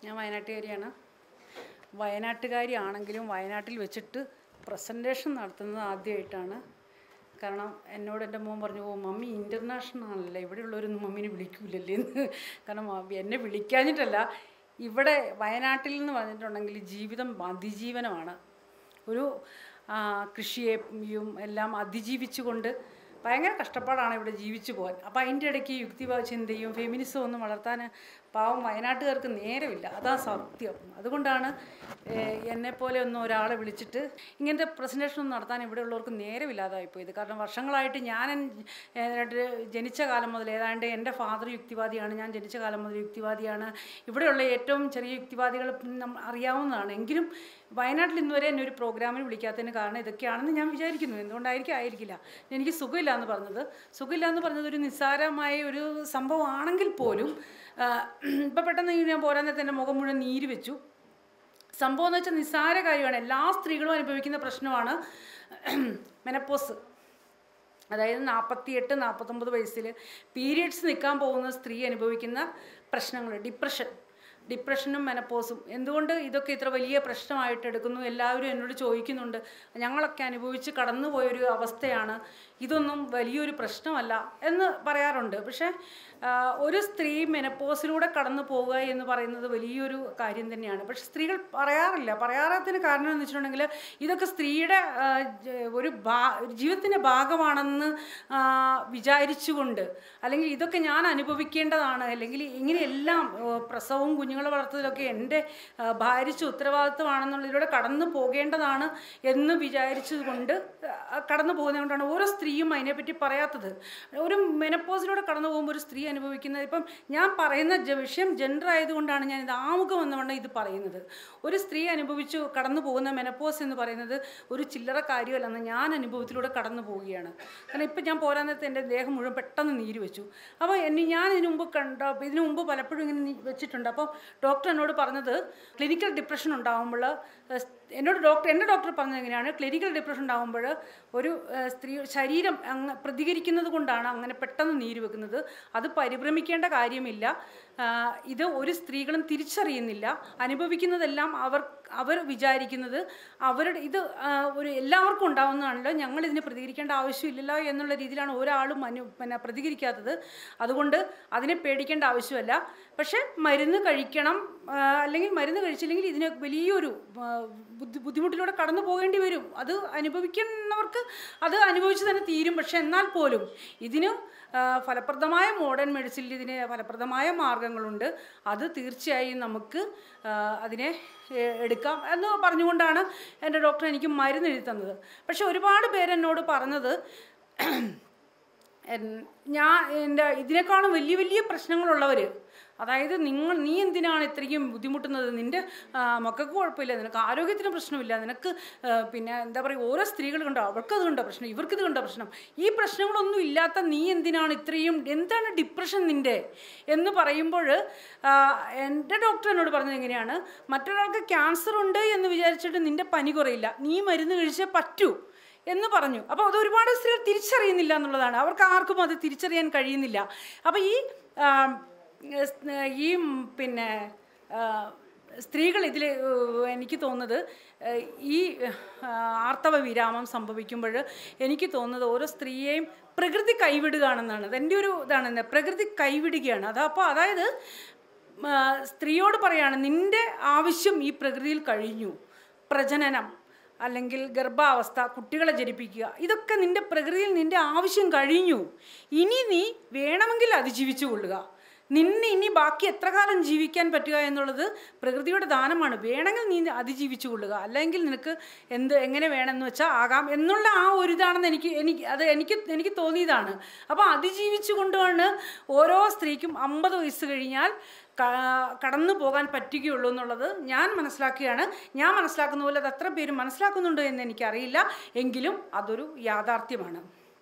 ഞാൻ വയനാട്ടുകാരിയാണ് വയനാട്ടുകാരിയാണെങ്കിലും വയനാട്ടിൽ വെച്ചിട്ട് പ്രസൻറ്റേഷൻ നടത്തുന്നത് ആദ്യമായിട്ടാണ് കാരണം എന്നോട് എൻ്റെ മോൻ പറഞ്ഞു ഓ മമ്മി ഇൻ്റർനാഷണൽ ആണല്ലേ ഇവിടെയുള്ളവരൊന്നും മമ്മീനെ വിളിക്കൂലല്ലേ എന്ന് കാരണം ആ എന്നെ വിളിക്കാഞ്ഞിട്ടല്ല ഇവിടെ വയനാട്ടിൽ എന്ന് പറഞ്ഞിട്ടുണ്ടെങ്കിൽ ജീവിതം അതിജീവനമാണ് ഒരു ആ, കൃഷിയെയും എല്ലാം അതിജീവിച്ചുകൊണ്ട് ഭയങ്കര കഷ്ടപ്പാടാണ് ഇവിടെ ജീവിച്ചു പോകാൻ അപ്പോൾ അതിൻ്റെ ഇടയ്ക്ക് യുക്തിവാദ ചിന്തയും ഫെമിനിസവും ഒന്നും വളർത്താൻ പാവം വയനാട്ടുകാർക്ക് നേരമില്ല അതാ സത്യം അതുകൊണ്ടാണ് ഏഹ്, എന്നെപ്പോലെ ഒന്നും ഒരാളെ വിളിച്ചിട്ട് ഇങ്ങനത്തെ പ്രസൻറ്റേഷൻ ഒന്നും നടത്താൻ ഇവിടെ ഉള്ളവർക്ക് നേരമില്ലാതായി പോയത് കാരണം വർഷങ്ങളായിട്ട് ഞാൻ എൻ- ഏതാണ്ട് ജനിച്ച കാലം മുതൽ ഏതാണ്ട് എൻ്റെ ഫാദർ യുക്തിവാദിയാണ് ഞാൻ ജനിച്ച കാലം മുതൽ യുക്തിവാദിയാണ് ഇവിടെയുള്ള ഏറ്റവും ചെറിയ യുക്തിവാദികൾ നമ്മൾ അറിയാവുന്നതാണ് എങ്കിലും വയനാട്ടിൽ ഇന്നുവരെ എന്നെ ഒരു പ്രോഗ്രാമിന് വിളിക്കാത്തതിന് കാരണം ഇതൊക്കെയാണെന്ന് ഞാൻ വിചാരിക്കുന്നു എന്തുകൊണ്ടായിരിക്കും ആയിരിക്കില്ല എനിക്ക് സുഖമില്ല എന്ന് പറഞ്ഞത് സുഖമില്ല എന്ന് പറഞ്ഞത് ഒരു നിസ്സാരമായ ഒരു സംഭവമാണെങ്കിൽ പോലും ഇപ്പം പെട്ടെന്ന് ഞാൻ പോരാൻ നേരത്തെ എൻ്റെ മുഖം മുഴുവൻ നീര് വെച്ചു സംഭവം എന്ന് വെച്ചാൽ നിസ്സാര കാര്യമാണ് എല്ലാ സ്ത്രീകളും അനുഭവിക്കുന്ന പ്രശ്നമാണ് മെനപ്പോസ് അതായത് നാൽപ്പത്തിയെട്ട് നാൽപ്പത്തൊമ്പത് വയസ്സിൽ പീരിയഡ്സ് നിൽക്കാൻ പോകുന്ന സ്ത്രീ അനുഭവിക്കുന്ന പ്രശ്നങ്ങൾ ഡിപ്രഷൻ ഡിപ്രഷനും മെനപ്പോസും എന്തുകൊണ്ട് ഇതൊക്കെ ഇത്ര വലിയ പ്രശ്നമായിട്ട് എടുക്കുന്നു എല്ലാവരും എന്നോട് ചോദിക്കുന്നുണ്ട് ഞങ്ങളൊക്കെ അനുഭവിച്ച് കടന്നുപോയൊരു അവസ്ഥയാണ് ഇതൊന്നും വലിയൊരു പ്രശ്നമല്ല എന്ന് പറയാറുണ്ട് പക്ഷേ ആ, ഒരു സ്ത്രീ മെനപ്പോസിലൂടെ കടന്നു പോവുക എന്ന് പറയുന്നത് വലിയൊരു കാര്യം തന്നെയാണ് പക്ഷെ സ്ത്രീകൾ പറയാറില്ല പറയാത്തതിന് കാരണം എന്ന് വെച്ചിട്ടുണ്ടെങ്കിൽ ഇതൊക്കെ സ്ത്രീയുടെ ആ, ജ- ഒരു ഭാ ജീവിതത്തിൻ്റെ ഭാഗമാണെന്ന് ആ, വിചാരിച്ചുകൊണ്ട് അല്ലെങ്കിൽ ഇതൊക്കെ ഞാൻ അനുഭവിക്കേണ്ടതാണ് അല്ലെങ്കിൽ ഇങ്ങനെയെല്ലാം ആ, പ്രസവവും കുഞ്ഞുങ്ങളെ വളർത്തലൊക്കെ എൻ്റെ ആ, ഭാരിച്ച ഉത്തരവാദിത്വമാണെന്നുള്ളതിലൂടെ കടന്നു പോകേണ്ടതാണ് എന്ന് വിചാരിച്ചുകൊണ്ട് ആ, കടന്നു പോകുന്നതുകൊണ്ടാണ് ഓരോ സ്ത്രീയും അതിനെപ്പറ്റി പറയാത്തത് ഒരു മെനപ്പോസിലൂടെ കടന്നു പോകുമ്പോൾ ഒരു സ്ത്രീ അനുഭവിക്കുന്നത് ഇപ്പം ഞാൻ പറയുന്ന ജ- വിഷയം ജെൻഡർ ആയതുകൊണ്ടാണ് ഞാൻ ഇത് ആമുഖം എന്നവണ്ണം ഇത് പറയുന്നത് ഒരു സ്ത്രീ അനുഭവിച്ചു കടന്നു പോകുന്ന മെനപ്പോസ് എന്ന് പറയുന്നത് ഒരു ചില്ലറ കാര്യമല്ലെന്ന് ഞാൻ അനുഭവത്തിലൂടെ കടന്നു പോവുകയാണ് കാരണം ഇപ്പം ഞാൻ പോരാൻ നേരത്തെ എൻ്റെ ദേഹം മുഴുവൻ പെട്ടെന്ന് നീര് വെച്ചു അപ്പോൾ എന്നെ ഞാൻ ഇതിനു മുമ്പ് കണ്ട ഇതിനു മുമ്പ് പലപ്പോഴും ഇങ്ങനെ നീ- വെച്ചിട്ടുണ്ട് അപ്പോൾ ഡോക്ടർ എന്നോട് പറഞ്ഞത് ക്ലിനിക്കൽ ഡിപ്രഷൻ ഉണ്ടാകുമ്പോൾ ഏഹ്, എന്നോട് ഡോക്ടർ എൻ്റെ ഡോക്ടർ പറഞ്ഞത് എങ്ങനെയാണ് ക്ലിനിക്കൽ ഡിപ്രഷൻ ഉണ്ടാകുമ്പോൾ ഒരു ഏഹ്, സ്ത്രീ ശരീരം അങ്ങ് പ്രതികരിക്കുന്നത് കൊണ്ടാണ് അങ്ങനെ പെട്ടെന്ന് നീര് വെക്കുന്നത് അത് പരിഭ്രമിക്കേണ്ട കാര്യമില്ല ആഹ്, ഇത് ഒരു സ്ത്രീകളും തിരിച്ചറിയുന്നില്ല അനുഭവിക്കുന്നതെല്ലാം അവർ അവർ വിചാരിക്കുന്നത് അവരുടെ ഇത് ആഹ്, ഒരു എല്ലാവർക്കും ഉണ്ടാവുന്നതാണല്ലോ ഞങ്ങൾ ഇതിന് പ്രതികരിക്കേണ്ട ആവശ്യമില്ലല്ലോ എന്നുള്ള രീതിയിലാണ് ഒരാളും അനു പിന്നെ പ്രതികരിക്കാത്തത് അതുകൊണ്ട് അതിനെ പേടിക്കേണ്ട ആവശ്യമല്ല പക്ഷേ മരുന്ന് കഴിക്കണം ആഹ്, അല്ലെങ്കിൽ മരുന്ന് കഴിച്ചില്ലെങ്കിൽ ഇതിന് വലിയൊരു ആഹ്, ബുദ്ധി ബുദ്ധിമുട്ടിലൂടെ കടന്നു പോകേണ്ടി വരും അത് അനുഭവിക്കുന്നവർക്ക് അത് അനുഭവിച്ച് തന്നെ തീരും പക്ഷെ എന്നാൽ പോലും ഇതിന് ആ, ഫലപ്രദമായ മോഡേൺ മെഡിസിനിൽ ഇതിന് ഫലപ്രദമായ മാർഗങ്ങളുണ്ട് അത് തീർച്ചയായും നമുക്ക് ആ, അതിനെ ഏ, എടുക്കാം എന്ന് പറഞ്ഞുകൊണ്ടാണ് എൻ്റെ ഡോക്ടർ എനിക്ക് മരുന്ന് എഴുതി തന്നത് പക്ഷെ ഒരുപാട് പേരെന്നോട് പറഞ്ഞത് എൻ- ഞാൻ എൻ്റെ ഇതിനേക്കാളും വലിയ വലിയ പ്രശ്നങ്ങളുള്ളവർ അതായത് നിങ്ങൾ നീ എന്തിനാണ് ഇത്രയും ബുദ്ധിമുട്ടുന്നത് നിൻ്റെ ആ, മക്കൾക്ക് കുഴപ്പമില്ല നിനക്ക് ആരോഗ്യത്തിന് പ്രശ്നമില്ല നിനക്ക് ആ, പിന്നെ എന്താ പറയുക ഓരോ സ്ത്രീകൾ കണ്ടോ അവർക്കത് കണ്ടോ പ്രശ്നം ഇവർക്കിത് കണ്ടോ പ്രശ്നം ഈ പ്രശ്നങ്ങളൊന്നും ഇല്ലാത്ത നീ എന്തിനാണ് ഇത്രയും എന്താണ് ഡിപ്രഷൻ നിൻ്റെ എന്ന് പറയുമ്പോൾ ആ, എൻ്റെ ഡോക്ടർ എന്നോട് പറഞ്ഞത് എങ്ങനെയാണ് മറ്റൊരാൾക്ക് ക്യാൻസർ ഉണ്ട് എന്ന് വിചാരിച്ചിട്ട് നിൻ്റെ പനി കുറയില്ല നീ മരുന്ന് കഴിച്ചേ പറ്റൂ എന്ന് പറഞ്ഞു അപ്പോൾ അത് ഒരുപാട് സ്ത്രീകൾ തിരിച്ചറിയുന്നില്ല എന്നുള്ളതാണ് അവർക്ക് ആർക്കും അത് തിരിച്ചറിയാൻ കഴിയുന്നില്ല അപ്പോൾ ഈ ആ, സ്- ഈ ഉം, പിന്നെ ആ, സ്ത്രീകൾ ഇതിൽ എനിക്ക് തോന്നുന്നത് ഏഹ്, ഈ ആ, ആർത്തവ വിരാമം സംഭവിക്കുമ്പോൾ എനിക്ക് തോന്നുന്നത് ഓരോ സ്ത്രീയെയും പ്രകൃതി കൈവിടുകയാണെന്നാണ് അതെൻ്റെ ഒരു ഇതാണ് പ്രകൃതി കൈവിടുകയാണ് അത് അപ്പോൾ അതായത് ആ, സ്ത്രീയോട് പറയാണ് നിൻ്റെ ആവശ്യം ഈ പ്രകൃതിയിൽ കഴിഞ്ഞു പ്രജനനം അല്ലെങ്കിൽ ഗർഭാവസ്ഥ കുട്ടികളെ ജനിപ്പിക്കുക ഇതൊക്കെ നിൻ്റെ പ്രകൃതിയിൽ നിൻ്റെ ആവശ്യം കഴിഞ്ഞു ഇനി നീ വേണമെങ്കിൽ അതിജീവിച്ചു കൊള്ളുക നിന്നെ ഇനി ബാക്കി എത്ര കാലം ജീവിക്കാൻ പറ്റുക എന്നുള്ളത് പ്രകൃതിയുടെ ദാനമാണ് വേണമെങ്കിൽ നീ അതിജീവിച്ചു കൊള്ളുക അല്ലെങ്കിൽ നിനക്ക് എന്ത് എങ്ങനെ വേണമെന്ന് വെച്ചാൽ ആകാം എന്നുള്ള ആ ഒരു ഇതാണെന്ന് എനിക്ക് എനിക്ക് അത് എനിക്ക് എനിക്ക് തോന്നിയതാണ് അപ്പോൾ അതിജീവിച്ചു കൊണ്ടാണ് ഓരോ സ്ത്രീക്കും അമ്പത് വയസ്സ് കഴിഞ്ഞാൽ ക- കടന്നു പോകാൻ പറ്റുകയുള്ളൂ എന്നുള്ളത് ഞാൻ മനസ്സിലാക്കുകയാണ് ഞാൻ മനസ്സിലാക്കുന്ന പോലെ അത് അത്ര പേര് മനസ്സിലാക്കുന്നുണ്ട് എന്ന് എനിക്കറിയില്ല എങ്കിലും അതൊരു യാഥാർത്ഥ്യമാണ്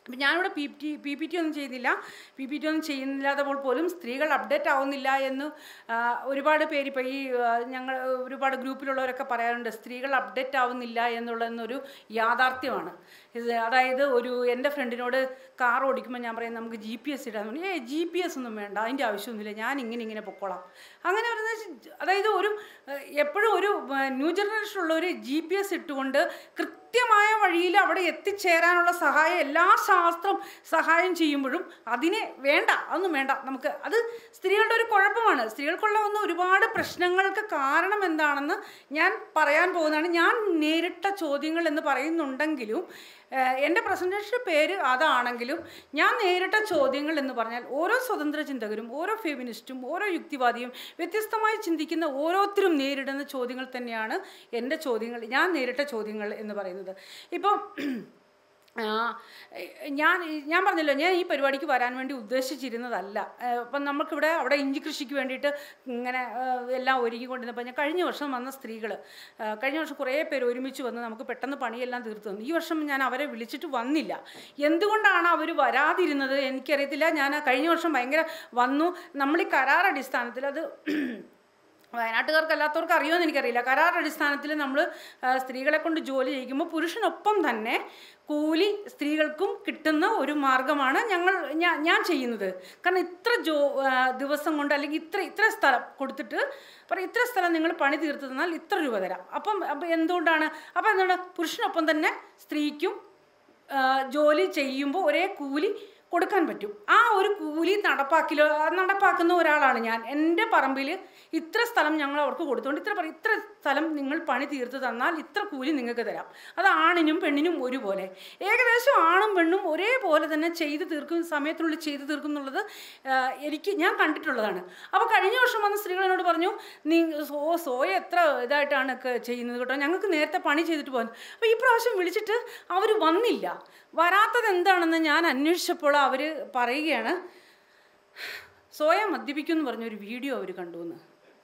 അപ്പം ഞാനിവിടെ P T P P T ഒന്നും ചെയ്യുന്നില്ല പി പി ടി ഒന്നും ചെയ്യുന്നില്ലാത്തപ്പോൾ പോലും സ്ത്രീകൾ അപ്ഡേറ്റ് ആവുന്നില്ല എന്ന് ആ, ഒരുപാട് പേര് ഇപ്പോൾ ഈ ആ, ഞങ്ങൾ ഒരുപാട് ഗ്രൂപ്പിലുള്ളവരൊക്കെ പറയാറുണ്ട് സ്ത്രീകൾ അപ്ഡേറ്റ് ആവുന്നില്ല എന്നുള്ളതെന്നൊരു യാഥാർത്ഥ്യമാണ് ഇത് അതായത് ഒരു എൻ്റെ ഫ്രണ്ടിനോട് കാർ ഓടിക്കുമ്പോൾ ഞാൻ പറയും നമുക്ക് ജി പി എസ് ഇടാൻ പറഞ്ഞു ഏ ജി പി എസ് ഒന്നും വേണ്ട അതിൻ്റെ ആവശ്യമൊന്നുമില്ല ഞാൻ ഇങ്ങനെ ഇങ്ങനെ പൊക്കോളാം അങ്ങനെ പറയുന്നത് അതായത് ഒരു ഏഹ്, എപ്പോഴും ഒരു ന്യൂ ജനറേഷനുള്ള ഒരു ജി പി എസ് ഇട്ടുകൊണ്ട് കൃത്യമായ വഴിയിൽ അവിടെ എത്തിച്ചേരാനുള്ള സഹായം എല്ലാ ശാസ്ത്രം സഹായം ചെയ്യുമ്പോഴും അതിനെ വേണ്ട അതൊന്നും വേണ്ട നമുക്ക് അത് സ്ത്രീകളുടെ ഒരു കുഴപ്പമാണ് സ്ത്രീകൾക്കുള്ള ഒന്ന് ഒരുപാട് പ്രശ്നങ്ങൾക്ക് കാരണം എന്താണെന്ന് ഞാൻ പറയാൻ പോകുന്നതാണ് ഞാൻ നേരിട്ട ചോദ്യങ്ങൾ എന്ന് പറയുന്നുണ്ടെങ്കിലും ഏഹ്, എൻ്റെ പ്രസൻറ്റേഷൻ്റെ പേര് അതാണെങ്കിലും ഞാൻ നേരിട്ട ചോദ്യങ്ങൾ എന്ന് പറഞ്ഞാൽ ഓരോ സ്വതന്ത്ര ചിന്തകരും ഓരോ ഫെമിനിസ്റ്റും ഓരോ യുക്തിവാദിയും വ്യത്യസ്തമായി ചിന്തിക്കുന്ന ഓരോരുത്തരും നേരിടുന്ന ചോദ്യങ്ങൾ തന്നെയാണ് എൻ്റെ ചോദ്യങ്ങൾ ഞാൻ നേരിട്ട ചോദ്യങ്ങൾ എന്ന് പറയുന്നത് ഇപ്പം ആ, ഞാൻ ഞാൻ പറഞ്ഞല്ലോ ഞാൻ ഈ പരിപാടിക്ക് വരാൻ വേണ്ടി ഉദ്ദേശിച്ചിരുന്നതല്ല ഏഹ് അപ്പം നമുക്കിവിടെ അവിടെ ഇഞ്ചി കൃഷിക്ക് വേണ്ടിയിട്ട് ഇങ്ങനെ ഏഹ് എല്ലാം ഒരുക്കിക്കൊണ്ടിരുന്നപ്പോൾ ഞാൻ കഴിഞ്ഞ വർഷം വന്ന സ്ത്രീകൾ കഴിഞ്ഞ വർഷം കുറേ പേര് ഒരുമിച്ച് വന്ന് നമുക്ക് പെട്ടെന്ന് പണിയെല്ലാം തീർത്തു തന്നു ഈ വർഷം ഞാൻ അവരെ വിളിച്ചിട്ട് വന്നില്ല എന്തുകൊണ്ടാണ് അവർ വരാതിരുന്നത് എനിക്കറിയത്തില്ല ഞാൻ കഴിഞ്ഞ വർഷം ഭയങ്കര വന്നു നമ്മൾ ഈ കരാർ അടിസ്ഥാനത്തിൽ അത് വയനാട്ടുകാർക്ക് അല്ലാത്തവർക്ക് അറിയുമെന്ന് എനിക്കറിയില്ല കരാർ അടിസ്ഥാനത്തിൽ നമ്മൾ സ്ത്രീകളെ കൊണ്ട് ജോലി ചെയ്യിക്കുമ്പോൾ പുരുഷനൊപ്പം തന്നെ കൂലി സ്ത്രീകൾക്കും കിട്ടുന്ന ഒരു മാർഗമാണ് ഞങ്ങൾ ഞാൻ ഞാൻ ചെയ്യുന്നത് കാരണം ഇത്ര ജോ ആ, ദിവസം കൊണ്ട് അല്ലെങ്കിൽ ഇത്ര ഇത്ര സ്ഥലം കൊടുത്തിട്ട് പറയും ഇത്ര സ്ഥലം നിങ്ങൾ പണി തീർത്ത് തന്നാൽ ഇത്ര രൂപ തരാം അപ്പം അപ്പം എന്തുകൊണ്ടാണ് അപ്പം എന്താണ് പുരുഷനൊപ്പം തന്നെ സ്ത്രീക്കും ആ, ജോലി ചെയ്യുമ്പോൾ ഒരേ കൂലി കൊടുക്കാൻ പറ്റും ആ ഒരു കൂലി നടപ്പാക്കിലോ നടപ്പാക്കുന്ന ഒരാളാണ് ഞാൻ എൻ്റെ പറമ്പിൽ ഇത്ര സ്ഥലം ഞങ്ങൾ അവർക്ക് കൊടുത്തുകൊണ്ട് ഇത്ര പറ- ഇത്ര സ്ഥലം നിങ്ങൾ പണി തീർത്ത് തന്നാൽ ഇത്ര കൂലി നിങ്ങൾക്ക് തരാം അത് ആണിനും പെണ്ണിനും ഒരുപോലെ ഏകദേശം ആണും പെണ്ണും ഒരേപോലെ തന്നെ ചെയ്ത് തീർക്കും സമയത്തിനുള്ളിൽ ചെയ്ത് തീർക്കും എന്നുള്ളത് ആ, എനിക്ക് ഞാൻ കണ്ടിട്ടുള്ളതാണ് അപ്പോൾ കഴിഞ്ഞ വർഷം വന്ന സ്ത്രീകൾ എന്നോട് പറഞ്ഞു നീ സോ സോയ എത്ര ഇതായിട്ടാണ് ഒക്കെ ചെയ്യുന്നത് കേട്ടോ ഞങ്ങൾക്ക് നേരത്തെ പണി ചെയ്തിട്ട് പോകുന്നത് അപ്പോൾ ഈ പ്രാവശ്യം വിളിച്ചിട്ട് അവർ വന്നില്ല വരാത്തത് എന്താണെന്ന് ഞാൻ അന്വേഷിച്ചപ്പോൾ അവർ പറയുകയാണ് സോയ മദ്യപിക്കും എന്ന് പറഞ്ഞൊരു വീഡിയോ അവർ കണ്ടു എന്ന്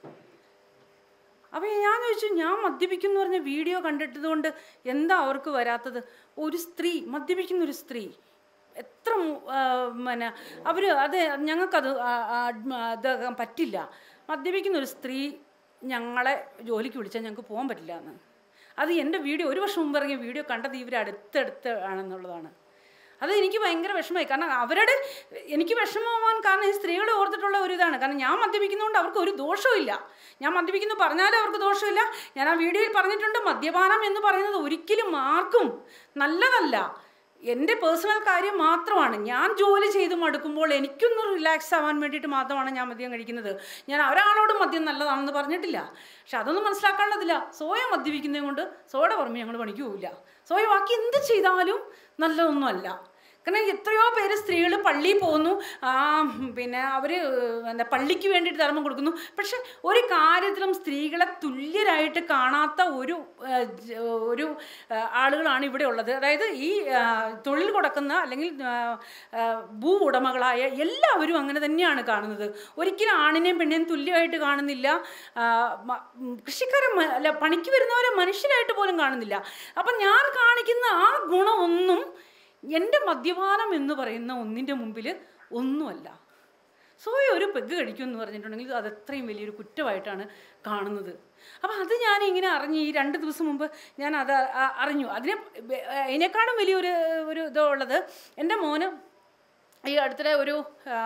അപ്പോൾ ഞാൻ ചോദിച്ചു ഞാൻ മദ്യപിക്കും എന്ന് പറഞ്ഞ വീഡിയോ കണ്ടിട്ടതുകൊണ്ട് എന്താ അവർക്ക് വരാത്തത് ഒരു സ്ത്രീ മദ്യപിക്കുന്ന ഒരു സ്ത്രീ എത്ര മു- ആ, പിന്നെ അവർ അത് ഞങ്ങൾക്കത് ആ- ആ- അഡ്മ- ഇതാക്കാൻ പറ്റില്ല മദ്യപിക്കുന്ന ഒരു സ്ത്രീ ഞങ്ങളെ ജോലിക്ക് വിളിച്ചാൽ ഞങ്ങൾക്ക് പോകാൻ പറ്റില്ല എന്ന് അത് എൻ്റെ വീഡിയോ ഒരു വർഷം മുമ്പ് ഇറങ്ങിയ വീഡിയോ കണ്ടത് ഇവർ അടുത്തടുത്ത് ആണെന്നുള്ളതാണ് അത് എനിക്ക് ഭയങ്കര വിഷമമായി കാരണം അവരുടെ എനിക്ക് വിഷമമാവാൻ കാരണം ഈ സ്ത്രീകളെ ഓർത്തിട്ടുള്ള ഒരു ഇതാണ് കാരണം ഞാൻ മദ്യപിക്കുന്നതുകൊണ്ട് അവർക്ക് ഒരു ദോഷമില്ല ഞാൻ മദ്യപിക്കുന്നു പറഞ്ഞാലും അവർക്ക് ദോഷമില്ല ഞാൻ ആ വീഡിയോയിൽ പറഞ്ഞിട്ടുണ്ട് മദ്യപാനം എന്ന് പറയുന്നത് ഒരിക്കലും ആർക്കും നല്ലതല്ല എൻ്റെ പേഴ്സണൽ കാര്യം മാത്രമാണ് ഞാൻ ജോലി ചെയ്ത് മടുക്കുമ്പോൾ എനിക്കൊന്ന് റിലാക്സ് ആവാൻ വേണ്ടിയിട്ട് മാത്രമാണ് ഞാൻ മദ്യം കഴിക്കുന്നത് ഞാൻ ഒരാളോട് മദ്യം നല്ലതാണെന്ന് പറഞ്ഞിട്ടില്ല പക്ഷെ അതൊന്നും മനസ്സിലാക്കാനുള്ളതില്ല സോയ മദ്യപിക്കുന്നത് കൊണ്ട് സോയുടെ പുറമെ ഞങ്ങൾ പണിക്ക് പോവില്ല സോയ ബാക്കി എന്ത് ചെയ്താലും നല്ലതൊന്നുമല്ല കാരണം എത്രയോ പേര് സ്ത്രീകൾ പള്ളിയിൽ പോകുന്നു ആ, പിന്നെ അവർ എന്താ പള്ളിക്ക് വേണ്ടിയിട്ട് ധർമ്മം കൊടുക്കുന്നു പക്ഷെ ഒരു കാര്യത്തിലും സ്ത്രീകളെ തുല്യരായിട്ട് കാണാത്ത ഒരു ആ, ജ- ഒരു ആ, ആളുകളാണ് ഇവിടെ ഉള്ളത് അതായത് ഈ ആ, തൊഴിൽ കൊടുക്കുന്ന അല്ലെങ്കിൽ ആ, ആ, ഭൂ ഉടമകളായ എല്ലാവരും അങ്ങനെ തന്നെയാണ് കാണുന്നത് ഒരിക്കലും ആണിനെയും പെണ്ണിനെയും തുല്യമായിട്ട് കാണുന്നില്ല ആ, മ- ഉം, കൃഷിക്കാരെ മ- അല്ല പണിക്ക് വരുന്നവരെ മനുഷ്യരായിട്ട് പോലും കാണുന്നില്ല അപ്പം ഞാൻ കാണിക്കുന്ന ആ ഗുണമൊന്നും എൻ്റെ മദ്യപാനം എന്ന് പറയുന്ന ഒന്നിൻ്റെ മുമ്പിൽ ഒന്നുമല്ല സോയ ഒരു പെഗ് കഴിക്കും എന്ന് പറഞ്ഞിട്ടുണ്ടെങ്കിൽ അത് അത്രയും വലിയൊരു കുറ്റമായിട്ടാണ് കാണുന്നത് അപ്പം അത് ഞാൻ ഇങ്ങനെ അറിഞ്ഞ് ഈ രണ്ട് ദിവസം മുമ്പ് ഞാൻ അത് അ- അറിഞ്ഞു അതിനെ ബെ- അതിനേക്കാളും വലിയൊരു ഒരു ഇതുള്ളത് എൻ്റെ മോന് ഈ അടുത്തിടെ ഒരു ആ,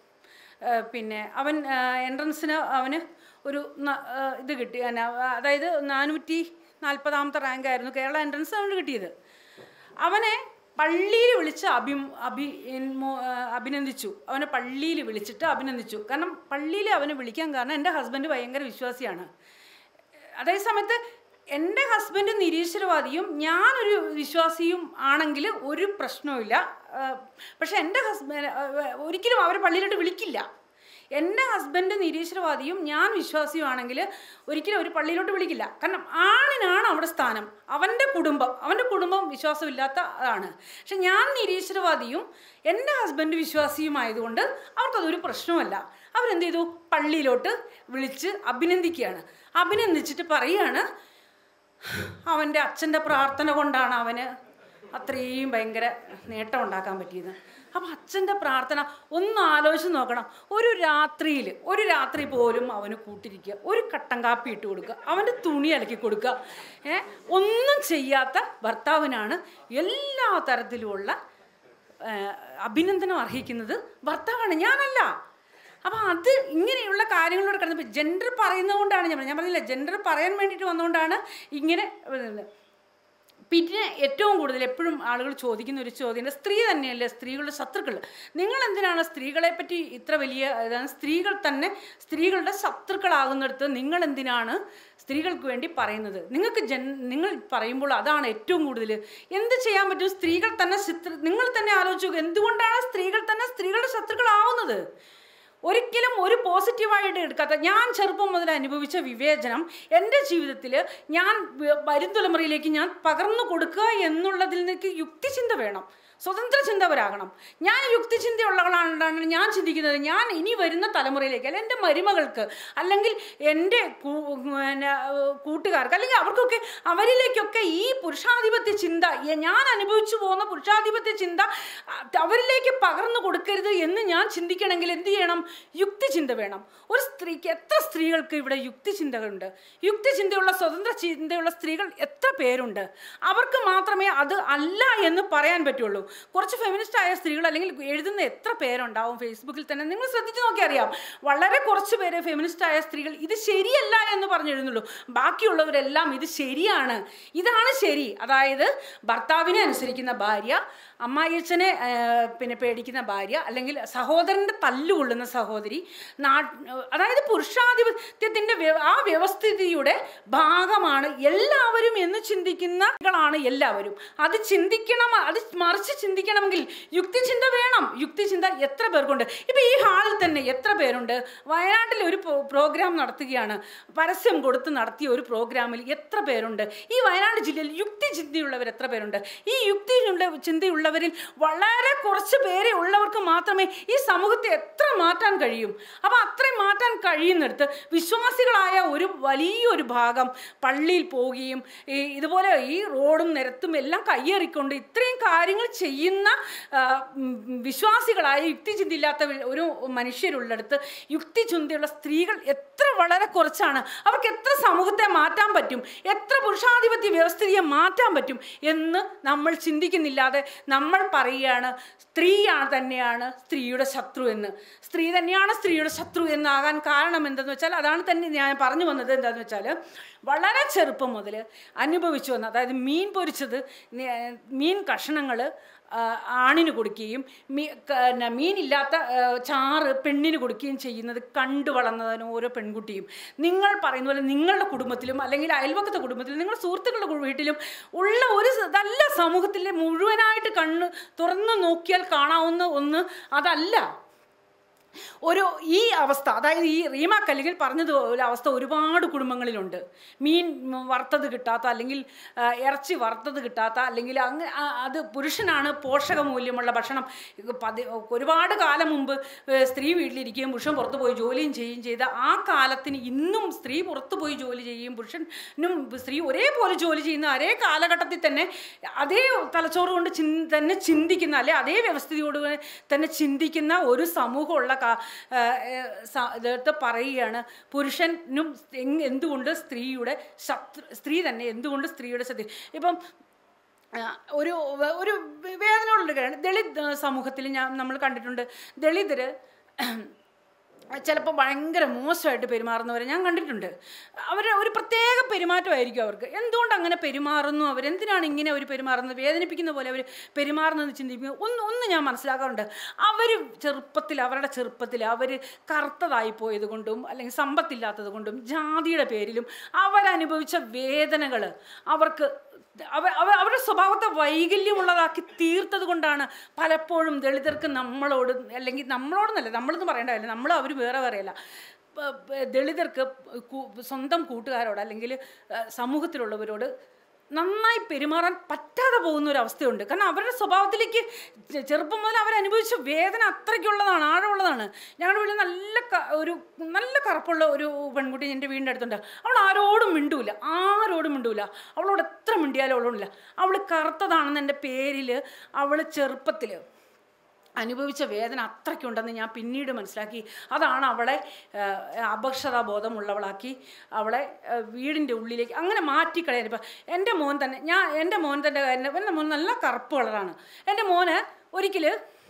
ആ, പിന്നെ അവൻ എൻട്രൻസിന് അവന് ഒരു ന- ആ, ഇത് കിട്ടി എന്നാ, അതായത് നാനൂറ്റി നാൽപ്പതാമത്തെ റാങ്ക് ആയിരുന്നു കേരള എൻട്രൻസ് അവന് കിട്ടിയത് അവനെ പള്ളിയിൽ വിളിച്ച് അഭി അഭി മോ- ആ, അഭിനന്ദിച്ചു അവനെ പള്ളിയിൽ വിളിച്ചിട്ട് അഭിനന്ദിച്ചു കാരണം പള്ളിയിൽ അവനെ വിളിക്കാൻ കാരണം എൻ്റെ ഹസ്ബൻഡ് ഭയങ്കര വിശ്വാസിയാണ് അതേ സമയത്ത് എൻ്റെ ഹസ്ബൻഡ് നിരീശ്വരവാദിയും ഞാനൊരു വിശ്വാസിയും ആണെങ്കിൽ ഒരു പ്രശ്നവുമില്ല ആ, പക്ഷെ എൻ്റെ ഹസ്ബൻഡ് ഒരിക്കലും അവരെ പള്ളിയിലോട്ട് വിളിക്കില്ല എൻ്റെ ഹസ്ബൻഡ് നിരീശ്വരവാദിയും ഞാൻ വിശ്വാസിയുമാണെങ്കിൽ ഒരിക്കലും ഒരു പള്ളിയിലോട്ട് വിളിക്കില്ല കാരണം ആണിനാണ് അവിടെ സ്ഥാനം അവൻ്റെ കുടുംബം അവൻ്റെ കുടുംബം വിശ്വാസമില്ലാത്ത അതാണ് പക്ഷെ ഞാൻ നിരീശ്വരവാദിയും എൻ്റെ ഹസ്ബൻഡ് വിശ്വാസിയുമായതുകൊണ്ട് അവർക്കതൊരു പ്രശ്നമല്ല അവരെന്ത് ചെയ്തു പള്ളിയിലോട്ട് വിളിച്ച് അഭിനന്ദിക്കുകയാണ് അഭിനന്ദിച്ചിട്ട് പറയുകയാണ് അവൻ്റെ അച്ഛൻ്റെ പ്രാർത്ഥന കൊണ്ടാണ് അവന് അത്രയും ഭയങ്കര നേട്ടം ഉണ്ടാക്കാൻ പറ്റിയത് അപ്പം അച്ഛൻ്റെ പ്രാർത്ഥന ഒന്ന് ആലോചിച്ച് നോക്കണം ഒരു രാത്രിയിൽ ഒരു രാത്രി പോലും അവന് കൂട്ടിരിക്കുക ഒരു കട്ടൻ കാപ്പി ഇട്ട് കൊടുക്കുക അവൻ്റെ തുണി അലക്കി കൊടുക്കുക ഏ ഒന്നും ചെയ്യാത്ത ഭർത്താവിനാണ് എല്ലാ തരത്തിലുമുള്ള ആ, അഭിനന്ദനം അർഹിക്കുന്നത് ഭർത്താവാണ് ഞാനല്ല അപ്പം അത് ഇങ്ങനെയുള്ള കാര്യങ്ങളോട് കിടന്നപ്പോൾ ജെൻഡർ പറയുന്നതുകൊണ്ടാണ് ഞാൻ പറഞ്ഞത്. ഞാൻ പറഞ്ഞില്ല ജെൻഡർ പറയാൻ വേണ്ടിയിട്ട് വന്നുകൊണ്ടാണ് ഇങ്ങനെ വരുന്നത്. പിന്നെ ഏറ്റവും കൂടുതൽ എപ്പോഴും ആളുകൾ ചോദിക്കുന്ന ഒരു ചോദ്യം സ്ത്രീ തന്നെയല്ലേ സ്ത്രീകളുടെ ശത്രുക്കൾ നിങ്ങൾ എന്തിനാണ് സ്ത്രീകളെ പറ്റി ഇത്ര വലിയ അതായത് സ്ത്രീകൾ തന്നെ സ്ത്രീകളുടെ ശത്രുക്കളാകുന്നിടത്ത് നിങ്ങൾ എന്തിനാണ് സ്ത്രീകൾക്ക് വേണ്ടി പറയുന്നത് നിങ്ങൾക്ക് ജൻ നിങ്ങൾ പറയുമ്പോൾ അതാണ് ഏറ്റവും കൂടുതൽ എന്ത് ചെയ്യാൻ പറ്റും സ്ത്രീകൾ തന്നെ ശത്രു നിങ്ങൾ തന്നെ ആലോചിച്ച് നോക്കുക എന്തുകൊണ്ടാണ് സ്ത്രീകൾ തന്നെ സ്ത്രീകളുടെ ശത്രുക്കളാവുന്നത് ഒരിക്കലും ഒരു പോസിറ്റീവായിട്ട് എടുക്കാത്ത ഞാൻ ചെറുപ്പം മുതൽ അനുഭവിച്ച വിവേചനം എൻ്റെ ജീവിതത്തിൽ ഞാൻ വ- വരും തലമുറയിലേക്ക് ഞാൻ പകർന്നു കൊടുക്കുക എന്നുള്ളതിൽ നിന്നൊക്കെ യുക്തിചിന്ത വേണം സ്വതന്ത്ര ചിന്തവരാകണം ഞാൻ യുക്തിചിന്തയുള്ളവളാണ് ഞാൻ ചിന്തിക്കുന്നത് ഞാൻ ഇനി വരുന്ന തലമുറയിലേക്ക് അല്ലെങ്കിൽ എൻ്റെ മരുമകൾക്ക് അല്ലെങ്കിൽ എൻ്റെ കൂ- പിന്നെ, ഏഹ്, കൂട്ടുകാർക്ക് അല്ലെങ്കിൽ അവർക്കൊക്കെ അവരിലേക്കൊക്കെ ഈ പുരുഷാധിപത്യ ചിന്ത എ- ഞാൻ അനുഭവിച്ചു പോകുന്ന പുരുഷാധിപത്യ ചിന്ത അ- അവരിലേക്ക് പകർന്നു കൊടുക്കരുത് എന്ന് ഞാൻ ചിന്തിക്കണമെങ്കിൽ എന്ത് ചെയ്യണം യുക്തിചിന്ത വേണം ഒരു സ്ത്രീക്ക് എത്ര സ്ത്രീകൾക്ക് ഇവിടെ യുക്തിചിന്തകളുണ്ട് യുക്തിചിന്തയുള്ള സ്വതന്ത്ര ചിന്തയുള്ള സ്ത്രീകൾ എത്ര പേരുണ്ട് അവർക്ക് മാത്രമേ അത് അല്ല എന്ന് പറയാൻ പറ്റുള്ളൂ കുറച്ച് ഫെമിനിസ്റ്റ് ആയ സ്ത്രീകൾ അല്ലെങ്കിൽ എഴുതുന്ന എത്ര പേരുണ്ടാവും ഫേസ്ബുക്കിൽ തന്നെ നിങ്ങൾ ശ്രദ്ധിച്ചു നോക്കി അറിയാം വളരെ കുറച്ച് പേര് ഫെമിനിസ്റ്റ് ആയ സ്ത്രീകൾ ഇത് ശരിയല്ല എന്ന് പറഞ്ഞു എഴുതുന്നുള്ളൂ ബാക്കിയുള്ളവരെല്ലാം ഇത് ശരിയാണ് ഇതാണ് ശരി അതായത് ഭർത്താവിനെ അനുസരിക്കുന്ന ഭാര്യ അമ്മായിയച്ഛനെ ആ, പിന്നെ പേടിക്കുന്ന ഭാര്യ അല്ലെങ്കിൽ സഹോദരൻ്റെ തല്ലുകൊള്ളുന്ന സഹോദരി നാ അതായത് പുരുഷാധിപത്യത്തിൻ്റെ വ്യ- ആ വ്യവസ്ഥിതിയുടെ ഭാഗമാണ് എല്ലാവരും എന്ന് ചിന്തിക്കുന്നകളാണ് എല്ലാവരും അത് ചിന്തിക്കണം അത് മറിച്ച് ചിന്തിക്കണമെങ്കിൽ യുക്തിചിന്ത വേണം യുക്തിചിന്ത എത്ര പേർക്കുണ്ട് ഇപ്പം ഈ ഹാളിൽ തന്നെ എത്ര പേരുണ്ട് വയനാട്ടിൽ ഒരു പ്രോ- പ്രോഗ്രാം നടത്തുകയാണ് പരസ്യം കൊടുത്ത് നടത്തിയ ഒരു പ്രോഗ്രാമിൽ എത്ര പേരുണ്ട് ഈ വയനാട് ജില്ലയിൽ യുക്തിചിന്തയുള്ളവർ എത്ര പേരുണ്ട് ഈ യുക്തി ചിന്തയുള്ളവരിൽ വളരെ കുറച്ച് പേരെ ഉള്ളവർക്ക് മാത്രമേ ഈ സമൂഹത്തെ എത്ര മാറ്റാൻ കഴിയും അപ്പം അത്രയും മാറ്റാൻ കഴിയുന്നിടത്ത് വിശ്വാസികളായ ഒരു വലിയൊരു ഭാഗം പള്ളിയിൽ പോവുകയും ഈ ഇതുപോലെ ഈ റോഡും നിരത്തും എല്ലാം കയ്യേറിക്കൊണ്ട് ഇത്രയും കാര്യങ്ങൾ ചെയ്യുന്ന ആ, ഉം, വിശ്വാസികളായ യുക്തിചിന്തയില്ലാത്ത ഒരു മനുഷ്യരുള്ളിടത്ത് യുക്തിചിന്തയുള്ള സ്ത്രീകൾ എത്ര വളരെ കുറച്ചാണ് അവർക്ക് എത്ര സമൂഹത്തെ മാറ്റാൻ പറ്റും എത്ര പുരുഷാധിപത്യ വ്യവസ്ഥിതിയെ മാറ്റാൻ പറ്റും എന്ന് നമ്മൾ ചിന്തിക്കുന്നില്ലാതെ നമ്മൾ പറയുകയാണ് സ്ത്രീയാണ് തന്നെയാണ് സ്ത്രീയുടെ ശത്രു എന്ന് സ്ത്രീ തന്നെയാണ് സ്ത്രീയുടെ ശത്രു എന്നാകാൻ കാരണം എന്തെന്ന് വെച്ചാൽ അതാണ് തന്നെ ഞാൻ പറഞ്ഞു വന്നത് എന്താണെന്ന് വെച്ചാൽ വളരെ ചെറുപ്പം മുതൽ അനുഭവിച്ചു വന്ന അതായത് മീൻ പൊരിച്ചത് നെ- മീൻ കഷണങ്ങൾ ആണിന് കൊടുക്കുകയും മീ ക- ന- മീനില്ലാത്ത ആ, ചാറ് പെണ്ണിന് കൊടുക്കുകയും ചെയ്യുന്നത് കണ്ടു വളർന്നതിന് ഓരോ പെൺകുട്ടിയും നിങ്ങൾ പറയുന്ന പോലെ നിങ്ങളുടെ കുടുംബത്തിലും അല്ലെങ്കിൽ അയൽവക്കത്തെ കുടുംബത്തിലും നിങ്ങളുടെ സുഹൃത്തുക്കളുടെ കു- വീട്ടിലും ഉള്ള ഒരു സ- നല്ല സമൂഹത്തിലെ മുഴുവനായിട്ട് കണ്ണ് തുറന്നു നോക്കിയാൽ കാണാവുന്ന ഒന്ന് അതല്ല ഒരു ഈ അവസ്ഥ അതായത് ഈ റീമാക്ക് അല്ലെങ്കിൽ പറഞ്ഞതുപോലെ അവസ്ഥ ഒരുപാട് കുടുംബങ്ങളിലുണ്ട് മീൻ വറുത്തത് കിട്ടാത്ത അല്ലെങ്കിൽ ആ, ഇറച്ചി വറുത്തത് കിട്ടാത്ത അല്ലെങ്കിൽ അങ്ങ് ആ, അത് പുരുഷനാണ് പോഷക മൂല്യമുള്ള ഭക്ഷണം ഇത് പതി ഒരുപാട് കാലം മുമ്പ് ഏ, സ്ത്രീ വീട്ടിലിരിക്കുകയും പുരുഷൻ പുറത്ത് പോയി ജോലിയും ചെയ്യുകയും ചെയ്ത ആ കാലത്തിന് ഇന്നും സ്ത്രീ പുറത്ത് പോയി ജോലി ചെയ്യുകയും പുരുഷനും സ്ത്രീ ഒരേപോലെ ജോലി ചെയ്യുന്ന അതേ കാലഘട്ടത്തിൽ തന്നെ അതേ തലച്ചോറ് കൊണ്ട് ചിൻ തന്നെ ചിന്തിക്കുന്ന അല്ലെ അതേ വ്യവസ്ഥയോട് തന്നെ ചിന്തിക്കുന്ന ഒരു സമൂഹമുള്ള കാ- ആ, ഏ, സ- ഇതെടുത്ത് പറയുകയാണ് പുരുഷനും എങ് എന്തുകൊണ്ട് സ്ത്രീയുടെ ശത്രു സ്ത്രീ തന്നെ എന്തുകൊണ്ട് സ്ത്രീയുടെ ശത്രു ഇപ്പം ആ, ഒരു വ- ഒരു വേദനയുള്ള കാര്യമാണ് ദളിത് സമൂഹത്തിൽ ഞാൻ നമ്മൾ കണ്ടിട്ടുണ്ട് ദളിതർ ചിലപ്പോൾ ഭയങ്കര മോശമായിട്ട് പെരുമാറുന്നവരെ ഞാൻ കണ്ടിട്ടുണ്ട് അവർ ഒരു പ്രത്യേക പെരുമാറ്റമായിരിക്കും അവർക്ക് എന്തുകൊണ്ട് അങ്ങനെ പെരുമാറുന്നു അവർ എന്തിനാണ് ഇങ്ങനെ അവർ പെരുമാറുന്നത് വേദനിപ്പിക്കുന്ന പോലെ അവർ പെരുമാറുന്നത് ചിന്തിക്കുക ഒന്ന് ഒന്ന് ഞാൻ മനസ്സിലാക്കാറുണ്ട് അവർ ചെറുപ്പത്തിൽ അവരുടെ ചെറുപ്പത്തിൽ അവർ കറുത്തതായി പോയത് കൊണ്ടും അല്ലെങ്കിൽ സമ്പത്തില്ലാത്തത് കൊണ്ടും ജാതിയുടെ പേരിലും അവരനുഭവിച്ച വേദനകൾ അവർക്ക് അവ അവ അവരുടെ സ്വഭാവത്തെ വൈകല്യമുള്ളതാക്കി തീർത്തത് കൊണ്ടാണ് പലപ്പോഴും ദളിതർക്ക് നമ്മളോട് അല്ലെങ്കിൽ നമ്മളോടെന്നല്ല നമ്മളെന്ന് പറയേണ്ട കാര്യം നമ്മൾ അവർ വേറെ വേറെയല്ല പ- പ- ദളിതർക്ക് കു- സ്വന്തം കൂട്ടുകാരോട് അല്ലെങ്കിൽ ഏഹ്, സമൂഹത്തിലുള്ളവരോട് നന്നായി പെരുമാറാൻ പറ്റാതെ പോകുന്ന ഒരു അവസ്ഥയുണ്ട് കാരണം അവരുടെ സ്വഭാവത്തിലേക്ക് ചെ- ചെറുപ്പം മുതൽ അവരനുഭവിച്ച വേദന അത്രയ്ക്കുള്ളതാണ് ആഴമുള്ളതാണ് ഞങ്ങളുടെ വീട്ടിൽ നല്ല ക- ഒരു നല്ല കറുപ്പുള്ള ഒരു പെൺകുട്ടി എൻ്റെ വീടിൻ്റെ അടുത്തുണ്ട് അവൾ ആരോടും മിണ്ടൂല ആരോടും മിണ്ടൂല അവളോട് എത്ര മിണ്ടിയാലും അവളോടില്ല അവൾ കറുത്തതാണെന്ന് എൻ്റെ പേരിൽ അവൾ ചെറുപ്പത്തിൽ അനുഭവിച്ച വേദന അത്രയ്ക്കുണ്ടെന്ന് ഞാൻ പിന്നീട് മനസ്സിലാക്കി അതാണ് അവളെ അപക്ഷതാ ബോധമുള്ളവളാക്കി അവളെ ആ, വീടിൻ്റെ ഉള്ളിലേക്ക് അങ്ങനെ മാറ്റിക്കളയാൻ ഇപ്പം എൻ്റെ മോൻ തന്നെ ഞാൻ എൻ്റെ മോൻ തന്നെ എൻ്റെ എൻ്റെ മോൻ നല്ല കറുപ്പ് കളറാണ് എൻ്റെ മോന് ഒരിക്കൽ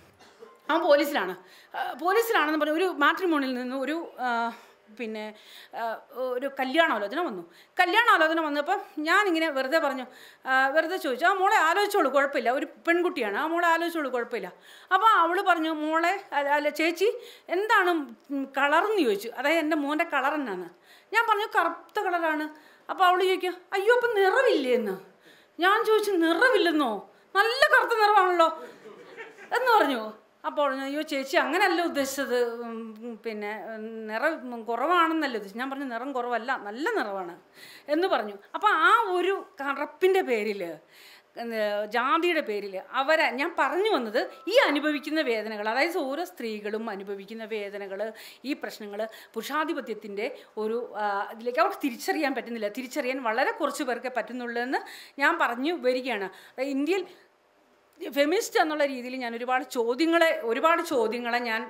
അവൻ പോലീസിലാണ് ആ, പോലീസിലാണെന്ന് പറഞ്ഞ ഒരു മാട്രിമോണിൽ നിന്ന് ഒരു ആ, പിന്നെ ആ, ഒരു കല്യാണാലോചന വന്നു കല്യാണാലോചന വന്നപ്പോൾ ഞാനിങ്ങനെ വെറുതെ പറഞ്ഞു ആ, വെറുതെ ചോദിച്ചു ആ മോളെ ആലോചിച്ചോളൂ കുഴപ്പമില്ല ഒരു പെൺകുട്ടിയാണ് ആ മോളെ ആലോചിച്ചോളൂ കുഴപ്പമില്ല അപ്പോൾ അവൾ പറഞ്ഞു മോളെ അല്ല അല്ല ചേച്ചി എന്താണ് കളറെന്ന് ചോദിച്ചു അതായത് എൻ്റെ മോൻ്റെ കളർ എന്നാണ് ഞാൻ പറഞ്ഞു കറുത്ത കളറാണ് അപ്പോൾ അവൾ ചോദിക്കുക അയ്യോ അപ്പം നിറവില്ലേ എന്ന് ഞാൻ ചോദിച്ചു നിറവില്ലെന്നോ നല്ല കറുത്ത നിറമാണല്ലോ എന്ന് പറഞ്ഞു അപ്പോൾ പറഞ്ഞു, അയ്യോ ചേച്ചി അങ്ങനെയല്ല ഉദ്ദേശിച്ചത് ഉം, പിന്നെ ഉം, നിറം കുറവാണെന്നല്ല ഉദ്ദേശിച്ചത് ഞാൻ പറഞ്ഞു നിറം കുറവല്ല നല്ല നിറവാണ് എന്ന് പറഞ്ഞു അപ്പോൾ ആ ഒരു കറപ്പിൻ്റെ പേരിൽ ജാതിയുടെ പേരിൽ അവരെ ഞാൻ പറഞ്ഞു വന്നത് ഈ അനുഭവിക്കുന്ന വേദനകൾ അതായത് ഓരോ സ്ത്രീകളും അനുഭവിക്കുന്ന വേദനകൾ ഈ പ്രശ്നങ്ങൾ പുരുഷാധിപത്യത്തിൻ്റെ ഒരു ആ, ഇതിലേക്ക് അവർക്ക് തിരിച്ചറിയാൻ പറ്റുന്നില്ല തിരിച്ചറിയാൻ വളരെ കുറച്ച് പേർക്ക് പറ്റുന്നുള്ളൂ എന്ന് ഞാൻ പറഞ്ഞു വരികയാണ് അതായത് ഇന്ത്യയിൽ ഫെമിനിസ്റ്റ് എന്നുള്ള രീതിയിൽ ഞാൻ ഒരുപാട് ചോദ്യങ്ങളെ ഒരുപാട് ചോദ്യങ്ങളെ ഞാൻ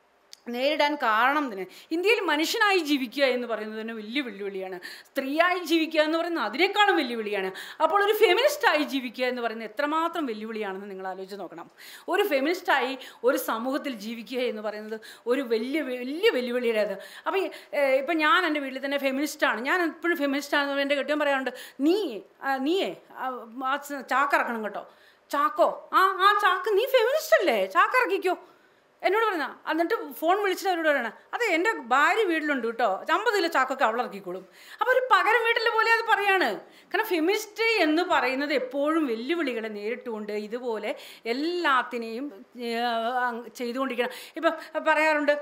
നേരിടാൻ കാരണം തന്നെ ഇന്ത്യയിൽ മനുഷ്യനായി ജീവിക്കുക എന്ന് പറയുന്നത് തന്നെ വലിയ വെല്ലുവിളിയാണ് സ്ത്രീയായി ജീവിക്കുക എന്ന് പറയുന്നത് അതിനേക്കാളും വെല്ലുവിളിയാണ് അപ്പോൾ ഒരു ഫെമിനിസ്റ്റായി ജീവിക്കുക എന്ന് പറയുന്നത് എത്രമാത്രം വെല്ലുവിളിയാണെന്ന് നിങ്ങൾ ആലോചിച്ച് നോക്കണം ഒരു ഫെമിനിസ്റ്റായി ഒരു സമൂഹത്തിൽ ജീവിക്കുക എന്ന് പറയുന്നത് ഒരു വലിയ വലിയ വെല്ലുവിളിയുടേത് അപ്പോൾ ഇപ്പം ഞാൻ എൻ്റെ വീട്ടിൽ തന്നെ ഫെമിനിസ്റ്റാണ് ഞാൻ എപ്പോഴും ഫെമിനിസ്റ്റാണെന്ന് എൻ്റെ കെട്ടിയും പറയാറുണ്ട് നീ ആ, നീയേ ആ, ആ ചാക്കിറക്കണം കേട്ടോ ചാക്കോ ആ ആ ചാക്ക് നീ ഫെമിനിസ്റ്റ് അല്ലേ ചാക്കിറക്കിക്കോ എന്നോട് പറഞ്ഞ എന്നിട്ട് ഫോൺ വിളിച്ചിട്ട് അവരോട് പറയണ അതെ എൻ്റെ ഭാര്യ വീട്ടിലുണ്ട് കേട്ടോ അമ്പത് കിലോ ചാക്കൊക്കെ അവൾ ഇറക്കിക്കോളും അപ്പോൾ ഒരു പകരം വീട്ടിലെ പോലെ അത് പറയാണ് കാരണം ഫെമിനിസ്റ്റ് എന്ന് പറയുന്നത് എപ്പോഴും വെല്ലുവിളികളെ നേരിട്ടുകൊണ്ട് ഇതുപോലെ എല്ലാത്തിനെയും ഏഹ്, ചെയ്തുകൊണ്ടിരിക്കണം ഇപ്പം പറയാറുണ്ട്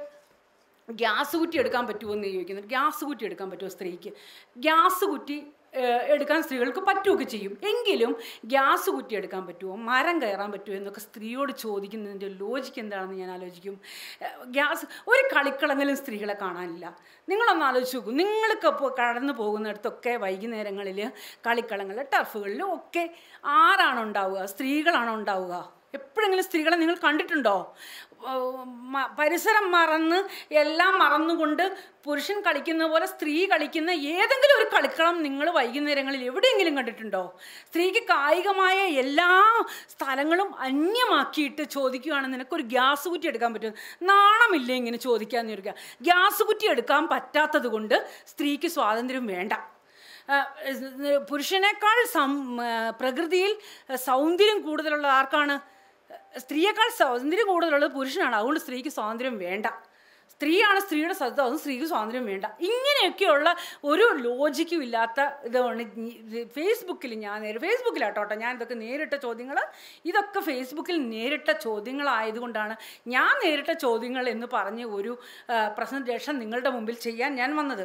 ഗ്യാസ് കുറ്റി എടുക്കാൻ പറ്റുമോ എന്ന് ചോദിക്കുന്നത് ഗ്യാസ് കുറ്റി എടുക്കാൻ പറ്റുമോ സ്ത്രീക്ക് ഗ്യാസ് കുറ്റി ഏഹ്, എടുക്കാൻ സ്ത്രീകൾക്ക് പറ്റുകയൊക്കെ ചെയ്യും എങ്കിലും ഗ്യാസ് കുറ്റി എടുക്കാൻ പറ്റുമോ മരം കയറാൻ പറ്റുമോ എന്നൊക്കെ സ്ത്രീയോട് ചോദിക്കുന്നതിൻ്റെ ലോജിക്ക് എന്താണെന്ന് ഞാൻ ആലോചിക്കും ഏഹ്, ഗ്യാസ് ഒരു കളിക്കളങ്ങളിലും സ്ത്രീകളെ കാണാനില്ല നിങ്ങളൊന്ന് ആലോചിച്ച് നോക്കൂ നിങ്ങൾക്ക് ഇപ്പോൾ കടന്നു പോകുന്നിടത്തൊക്കെ വൈകുന്നേരങ്ങളിൽ കളിക്കളങ്ങളിൽ ടർഫുകളിലും ഒക്കെ ആരാണ് ഉണ്ടാവുക സ്ത്രീകളാണോ ഉണ്ടാവുക എപ്പോഴെങ്കിലും സ്ത്രീകളെ നിങ്ങൾ കണ്ടിട്ടുണ്ടോ ഓ, മ- പരിസരം മറന്ന് എല്ലാം മറന്നുകൊണ്ട് പുരുഷൻ കളിക്കുന്ന പോലെ സ്ത്രീ കളിക്കുന്ന ഏതെങ്കിലും ഒരു കളിക്കളം നിങ്ങൾ വൈകുന്നേരങ്ങളിൽ എവിടെയെങ്കിലും കണ്ടിട്ടുണ്ടോ സ്ത്രീക്ക് കായികമായ എല്ലാ സ്ഥലങ്ങളും അന്യമാക്കിയിട്ട് ചോദിക്കുകയാണ് നിനക്കൊരു ഗ്യാസ് കുറ്റി എടുക്കാൻ പറ്റും നാണമില്ലേ ഇങ്ങനെ ചോദിക്കാന്ന് ചോദിക്കുക ഗ്യാസ് കുറ്റി എടുക്കാൻ പറ്റാത്തത് കൊണ്ട് സ്ത്രീക്ക് സ്വാതന്ത്ര്യം വേണ്ട ആ, ഏഹ്, പുരുഷനേക്കാൾ സം ആ, പ്രകൃതിയിൽ സൗന്ദര്യം കൂടുതലുള്ള ആർക്കാണ് സ്ത്രീയേക്കാൾ സൗന്ദര്യം കൂടുതലുള്ളത് പുരുഷനാണ് അതുകൊണ്ട് സ്ത്രീക്ക് സ്വാതന്ത്ര്യം വേണ്ട സ്ത്രീയാണ് സ്ത്രീയുടെ സ്വന്തം അതും സ്ത്രീക്ക് സ്വാതന്ത്ര്യം വേണ്ട ഇങ്ങനെയൊക്കെയുള്ള ഒരു ലോജിക്കും ഇല്ലാത്ത ഇതാണ് ഈ- ഇത് ഫേസ്ബുക്കിൽ ഞാൻ നേരെ ഫേസ്ബുക്കിലാട്ടോട്ടെ ഞാൻ ഇതൊക്കെ നേരിട്ട ചോദ്യങ്ങൾ ഇതൊക്കെ ഫേസ്ബുക്കിൽ നേരിട്ട ചോദ്യങ്ങളായതുകൊണ്ടാണ് ഞാൻ നേരിട്ട ചോദ്യങ്ങൾ എന്ന് പറഞ്ഞ് ഒരു പ്രസൻറ്റേഷൻ നിങ്ങളുടെ മുമ്പിൽ ചെയ്യാൻ ഞാൻ വന്നത്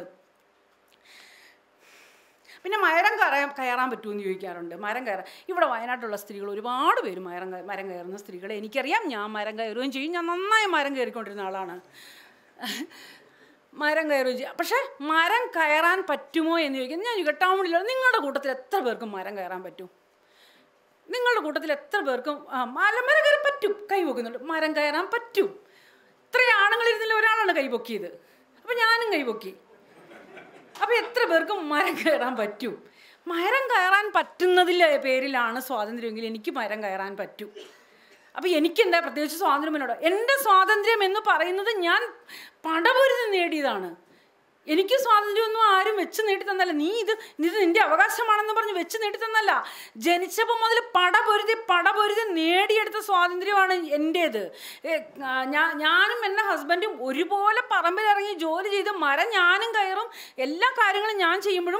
പിന്നെ മരം കയറാൻ കയറാൻ പറ്റുമെന്ന് ചോദിക്കാറുണ്ട് മരം കയറാൻ ഇവിടെ വയനാട്ടിലുള്ള സ്ത്രീകൾ ഒരുപാട് പേര് മരം കയ- മരം കയറുന്ന സ്ത്രീകളെ എനിക്കറിയാം ഞാൻ മരം കയറുകയും ചെയ്യും ഞാൻ നന്നായി മരം കയറിക്കൊണ്ടിരുന്ന ആളാണ് മരം കയറുകയും ചെയ്യും പക്ഷേ മരം കയറാൻ പറ്റുമോ എന്ന് ചോദിക്കുന്നത് ഞാൻ ചോദിക്കാം ടൗണിലുള്ള നിങ്ങളുടെ കൂട്ടത്തിൽ എത്ര പേർക്കും മരം കയറാൻ പറ്റും നിങ്ങളുടെ കൂട്ടത്തിൽ എത്ര പേർക്കും ആ, മരം മരം കയറാൻ പറ്റും കൈ പൊക്കുന്നുണ്ട് മരം കയറാൻ പറ്റും ഇത്രയും ആണുങ്ങളിരുന്നില്ല ഒരാളാണ് കൈ പൊക്കിയത് അപ്പം ഞാനും കൈ പൊക്കി അപ്പോൾ എത്ര പേർക്കും മരം കയറാൻ പറ്റും മരം കയറാൻ പറ്റുന്നതിൽ പേരിലാണ് സ്വാതന്ത്ര്യമെങ്കിൽ എനിക്ക് മരം കയറാൻ പറ്റും അപ്പോൾ എനിക്കെന്താ പ്രത്യേകിച്ച് സ്വാതന്ത്ര്യം എന്നോട് എൻ്റെ സ്വാതന്ത്ര്യം എന്ന് പറയുന്നത് ഞാൻ പടപൊരുതി നേടിയതാണ് എനിക്ക് സ്വാതന്ത്ര്യമൊന്നും ആരും വെച്ച് നീട്ടി തന്നല്ല നീ ഇത് ഇത് നിന്റെ അവകാശമാണെന്ന് പറഞ്ഞ് വെച്ച് നീട്ടി തന്നല്ല ജനിച്ചപ്പോൾ മുതൽ പടപൊരുതി പടപൊരുതി നേടിയെടുത്ത സ്വാതന്ത്ര്യമാണ് എൻ്റേത് ഏ, ആ, ഞാ- ഞാനും എൻ്റെ ഹസ്ബൻഡും ഒരുപോലെ പറമ്പിലിറങ്ങി ജോലി ചെയ്ത് മരം ഞാനും കയറും എല്ലാ കാര്യങ്ങളും ഞാൻ ചെയ്യുമ്പോഴും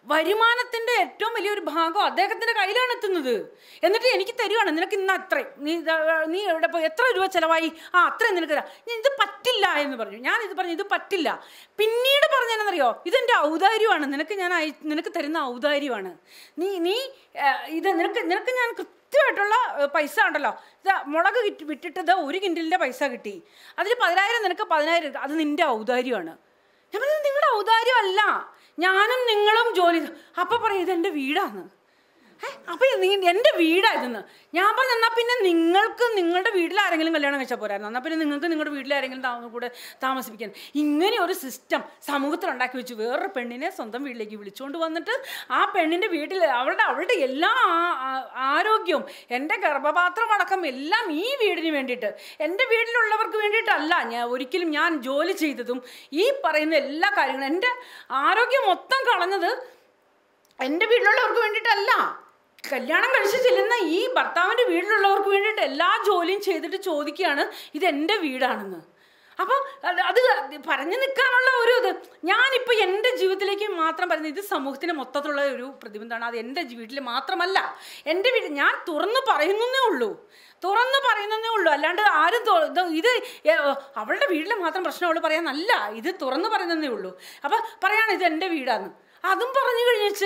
വരുമാനത്തിൻ്റെ ഏറ്റവും വലിയൊരു ഭാഗം അദ്ദേഹത്തിൻ്റെ കയ്യിലാണ് എത്തുന്നത് എന്നിട്ട് എനിക്ക് തരികയാണ് നിനക്ക് ഇന്ന് അത്രയും നീ ഇതാ, നീ എവിടെ പോയി എത്ര രൂപ ചിലവായി ആ അത്രയും നിനക്ക് തരാം ഞാൻ ഇത് പറ്റില്ല എന്ന് പറഞ്ഞു ഞാൻ ഇത് പറഞ്ഞു ഇത് പറ്റില്ല പിന്നീട് പറഞ്ഞതെന്നറിയോ ഇതെൻ്റെ ഔദാര്യമാണ് നിനക്ക് ഞാൻ അയ നിനക്ക് തരുന്ന ഔദാര്യമാണ് നീ നീ ആ, ഇത് നിനക്ക് നിനക്ക് ഞാൻ കൃത്യമായിട്ടുള്ള ഏ, പൈസ ഉണ്ടല്ലോ ഇതാ മുളക് കിട്ടി വിട്ടിട്ടത് ഒരു കിൻഡലിൻ്റെ പൈസ കിട്ടി അതിൽ പതിനായിരം നിനക്ക് പതിനായിരം എടുക്കാം. അത് നിൻ്റെ ഔദാര്യമാണ് ഞാൻ പറഞ്ഞത് നിങ്ങളുടെ ഔദാര്യമല്ല ഞാനും നിങ്ങളും ജോലി അപ്പം പറയും ഇതെൻ്റെ വീടാണ് ഏ അപ്പം നീ എൻ്റെ വീടായിരുന്നു ഞാൻ പറഞ്ഞു എന്നാൽ പിന്നെ നിങ്ങൾക്ക് നിങ്ങളുടെ വീട്ടിൽ ആരെങ്കിലും കല്യാണം കഴിച്ചാൽ പോരായിരുന്നു എന്നാൽ പിന്നെ നിങ്ങൾക്ക് നിങ്ങളുടെ വീട്ടിൽ ആരെങ്കിലും താമ കൂടെ താമസിപ്പിക്കാൻ ഇങ്ങനെ ഒരു സിസ്റ്റം സമൂഹത്തിൽ ഉണ്ടാക്കി വെച്ച് വേറൊരു പെണ്ണിനെ സ്വന്തം വീട്ടിലേക്ക് വിളിച്ചുകൊണ്ട് വന്നിട്ട് ആ പെണ്ണിൻ്റെ വീട്ടിൽ അവളുടെ അവളുടെ എല്ലാ ആ- ആ- ആരോഗ്യവും എൻ്റെ ഗർഭപാത്രം അടക്കം എല്ലാം ഈ വീടിന് വേണ്ടിയിട്ട് എൻ്റെ വീട്ടിലുള്ളവർക്ക് വേണ്ടിയിട്ടല്ല ഞാൻ ഒരിക്കലും ഞാൻ ജോലി ചെയ്തതും ഈ പറയുന്ന എല്ലാ കാര്യങ്ങളും എൻ്റെ ആരോഗ്യം മൊത്തം കളഞ്ഞത് എൻ്റെ വീട്ടിലുള്ളവർക്ക് വേണ്ടിയിട്ടല്ല കല്യാണം കഴിച്ച് ചെല്ലുന്ന ഈ ഭർത്താവിൻ്റെ വീട്ടിലുള്ളവർക്ക് വേണ്ടിയിട്ട് എല്ലാ ജോലിയും ചെയ്തിട്ട് ചോദിക്കുകയാണ് ഇത് എൻ്റെ വീടാണെന്ന് അപ്പോൾ അത് അത് പറഞ്ഞു നിൽക്കാനുള്ള ഒരു ഇത് ഞാനിപ്പോൾ എൻ്റെ ജീവിതത്തിലേക്ക് മാത്രം പറയുന്നത് ഇത് സമൂഹത്തിന് മൊത്തത്തിലുള്ള ഒരു പ്രതിബന്ധമാണ് അത് എൻ്റെ വീട്ടിൽ മാത്രമല്ല എൻ്റെ വീട്ടിൽ ഞാൻ തുറന്നു പറയുന്നേ ഉള്ളൂ തുറന്നു പറയുന്നതേ ഉള്ളൂ അല്ലാണ്ട് ആരും തൊ- ഇത് ഇത് ഏ, അവളുടെ വീട്ടിലെ മാത്രം പ്രശ്നം അവൾ പറയാനല്ല ഇത് തുറന്നു പറയുന്നതേ ഉള്ളൂ അപ്പം പറയാണ് ഇത് എൻ്റെ വീടാന്ന് അതും പറഞ്ഞു കഴിഞ്ഞിച്ച്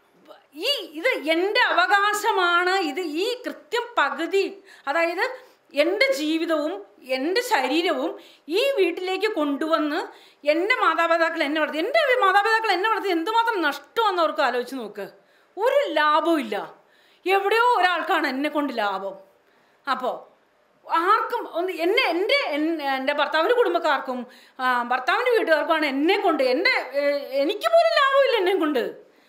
ഈ ഇത് എൻ്റെ അവകാശമാണ് ഇത് ഈ കൃത്യം പകുതി അതായത് എൻ്റെ ജീവിതവും എൻ്റെ ശരീരവും ഈ വീട്ടിലേക്ക് കൊണ്ടുവന്ന് എൻ്റെ മാതാപിതാക്കൾ എന്നെ വളർത്തി എൻ്റെ മാതാപിതാക്കൾ എന്നെ വളർത്തി എന്തുമാത്രം നഷ്ടമാണെന്ന് അവർക്ക് ആലോചിച്ച് നോക്ക് ഒരു ലാഭവും ഇല്ല എവിടെയോ ഒരാൾക്കാണ് എന്നെ കൊണ്ട് ലാഭം അപ്പോൾ ആർക്കും ഒന്ന് എന്നെ എൻ്റെ എൻ- എൻ്റെ ഭർത്താവിൻ്റെ കുടുംബക്കാർക്കും ആ, ഭർത്താവിൻ്റെ വീട്ടുകാർക്കുമാണ് എന്നെ കൊണ്ട് എൻ്റെ ഏ, എനിക്ക് പോലും ലാഭമില്ല എന്നെ കൊണ്ട്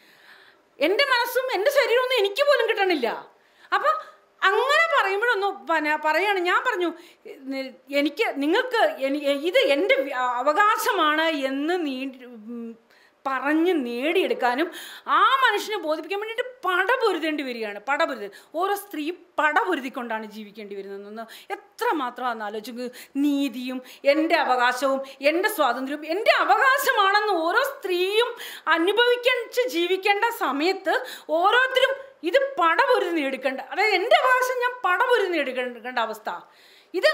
എൻ്റെ മനസ്സും എൻ്റെ ശരീരമൊന്നും എനിക്ക് പോലും കിട്ടണില്ല അപ്പം അങ്ങനെ പറയുമ്പോഴൊന്നും പിന്നെ പറയാണ് ഞാൻ പറഞ്ഞു നി- എനിക്ക് നിങ്ങൾക്ക് എനി- ഇത് എൻ്റെ വി- അവകാശമാണ് എന്ന് നീ ഉം, പറഞ്ഞ് നേടിയെടുക്കാനും ആ മനുഷ്യനെ ബോധിപ്പിക്കാൻ വേണ്ടിയിട്ട് പടപൊരുതേണ്ടി വരികയാണ് പടപൊരുത് ഓരോ സ്ത്രീ പടപൊരുതിക്കൊണ്ടാണ് ജീവിക്കേണ്ടി വരുന്നതെന്ന് എത്ര മാത്രമാണെന്ന് ആലോചിക്കുക നീതിയും എൻ്റെ അവകാശവും എൻ്റെ സ്വാതന്ത്ര്യവും എൻ്റെ അവകാശമാണെന്ന് ഓരോ സ്ത്രീയും അനുഭവിച്ച് ജീവിക്കേണ്ട സമയത്ത് ഓരോരുത്തരും ഇത് പടപൊരുതി നേടിക്കേണ്ട അതായത് എൻ്റെ അവകാശം ഞാൻ പടപൊരുതി നേടിക്കേണ്ട അവസ്ഥ ഇത്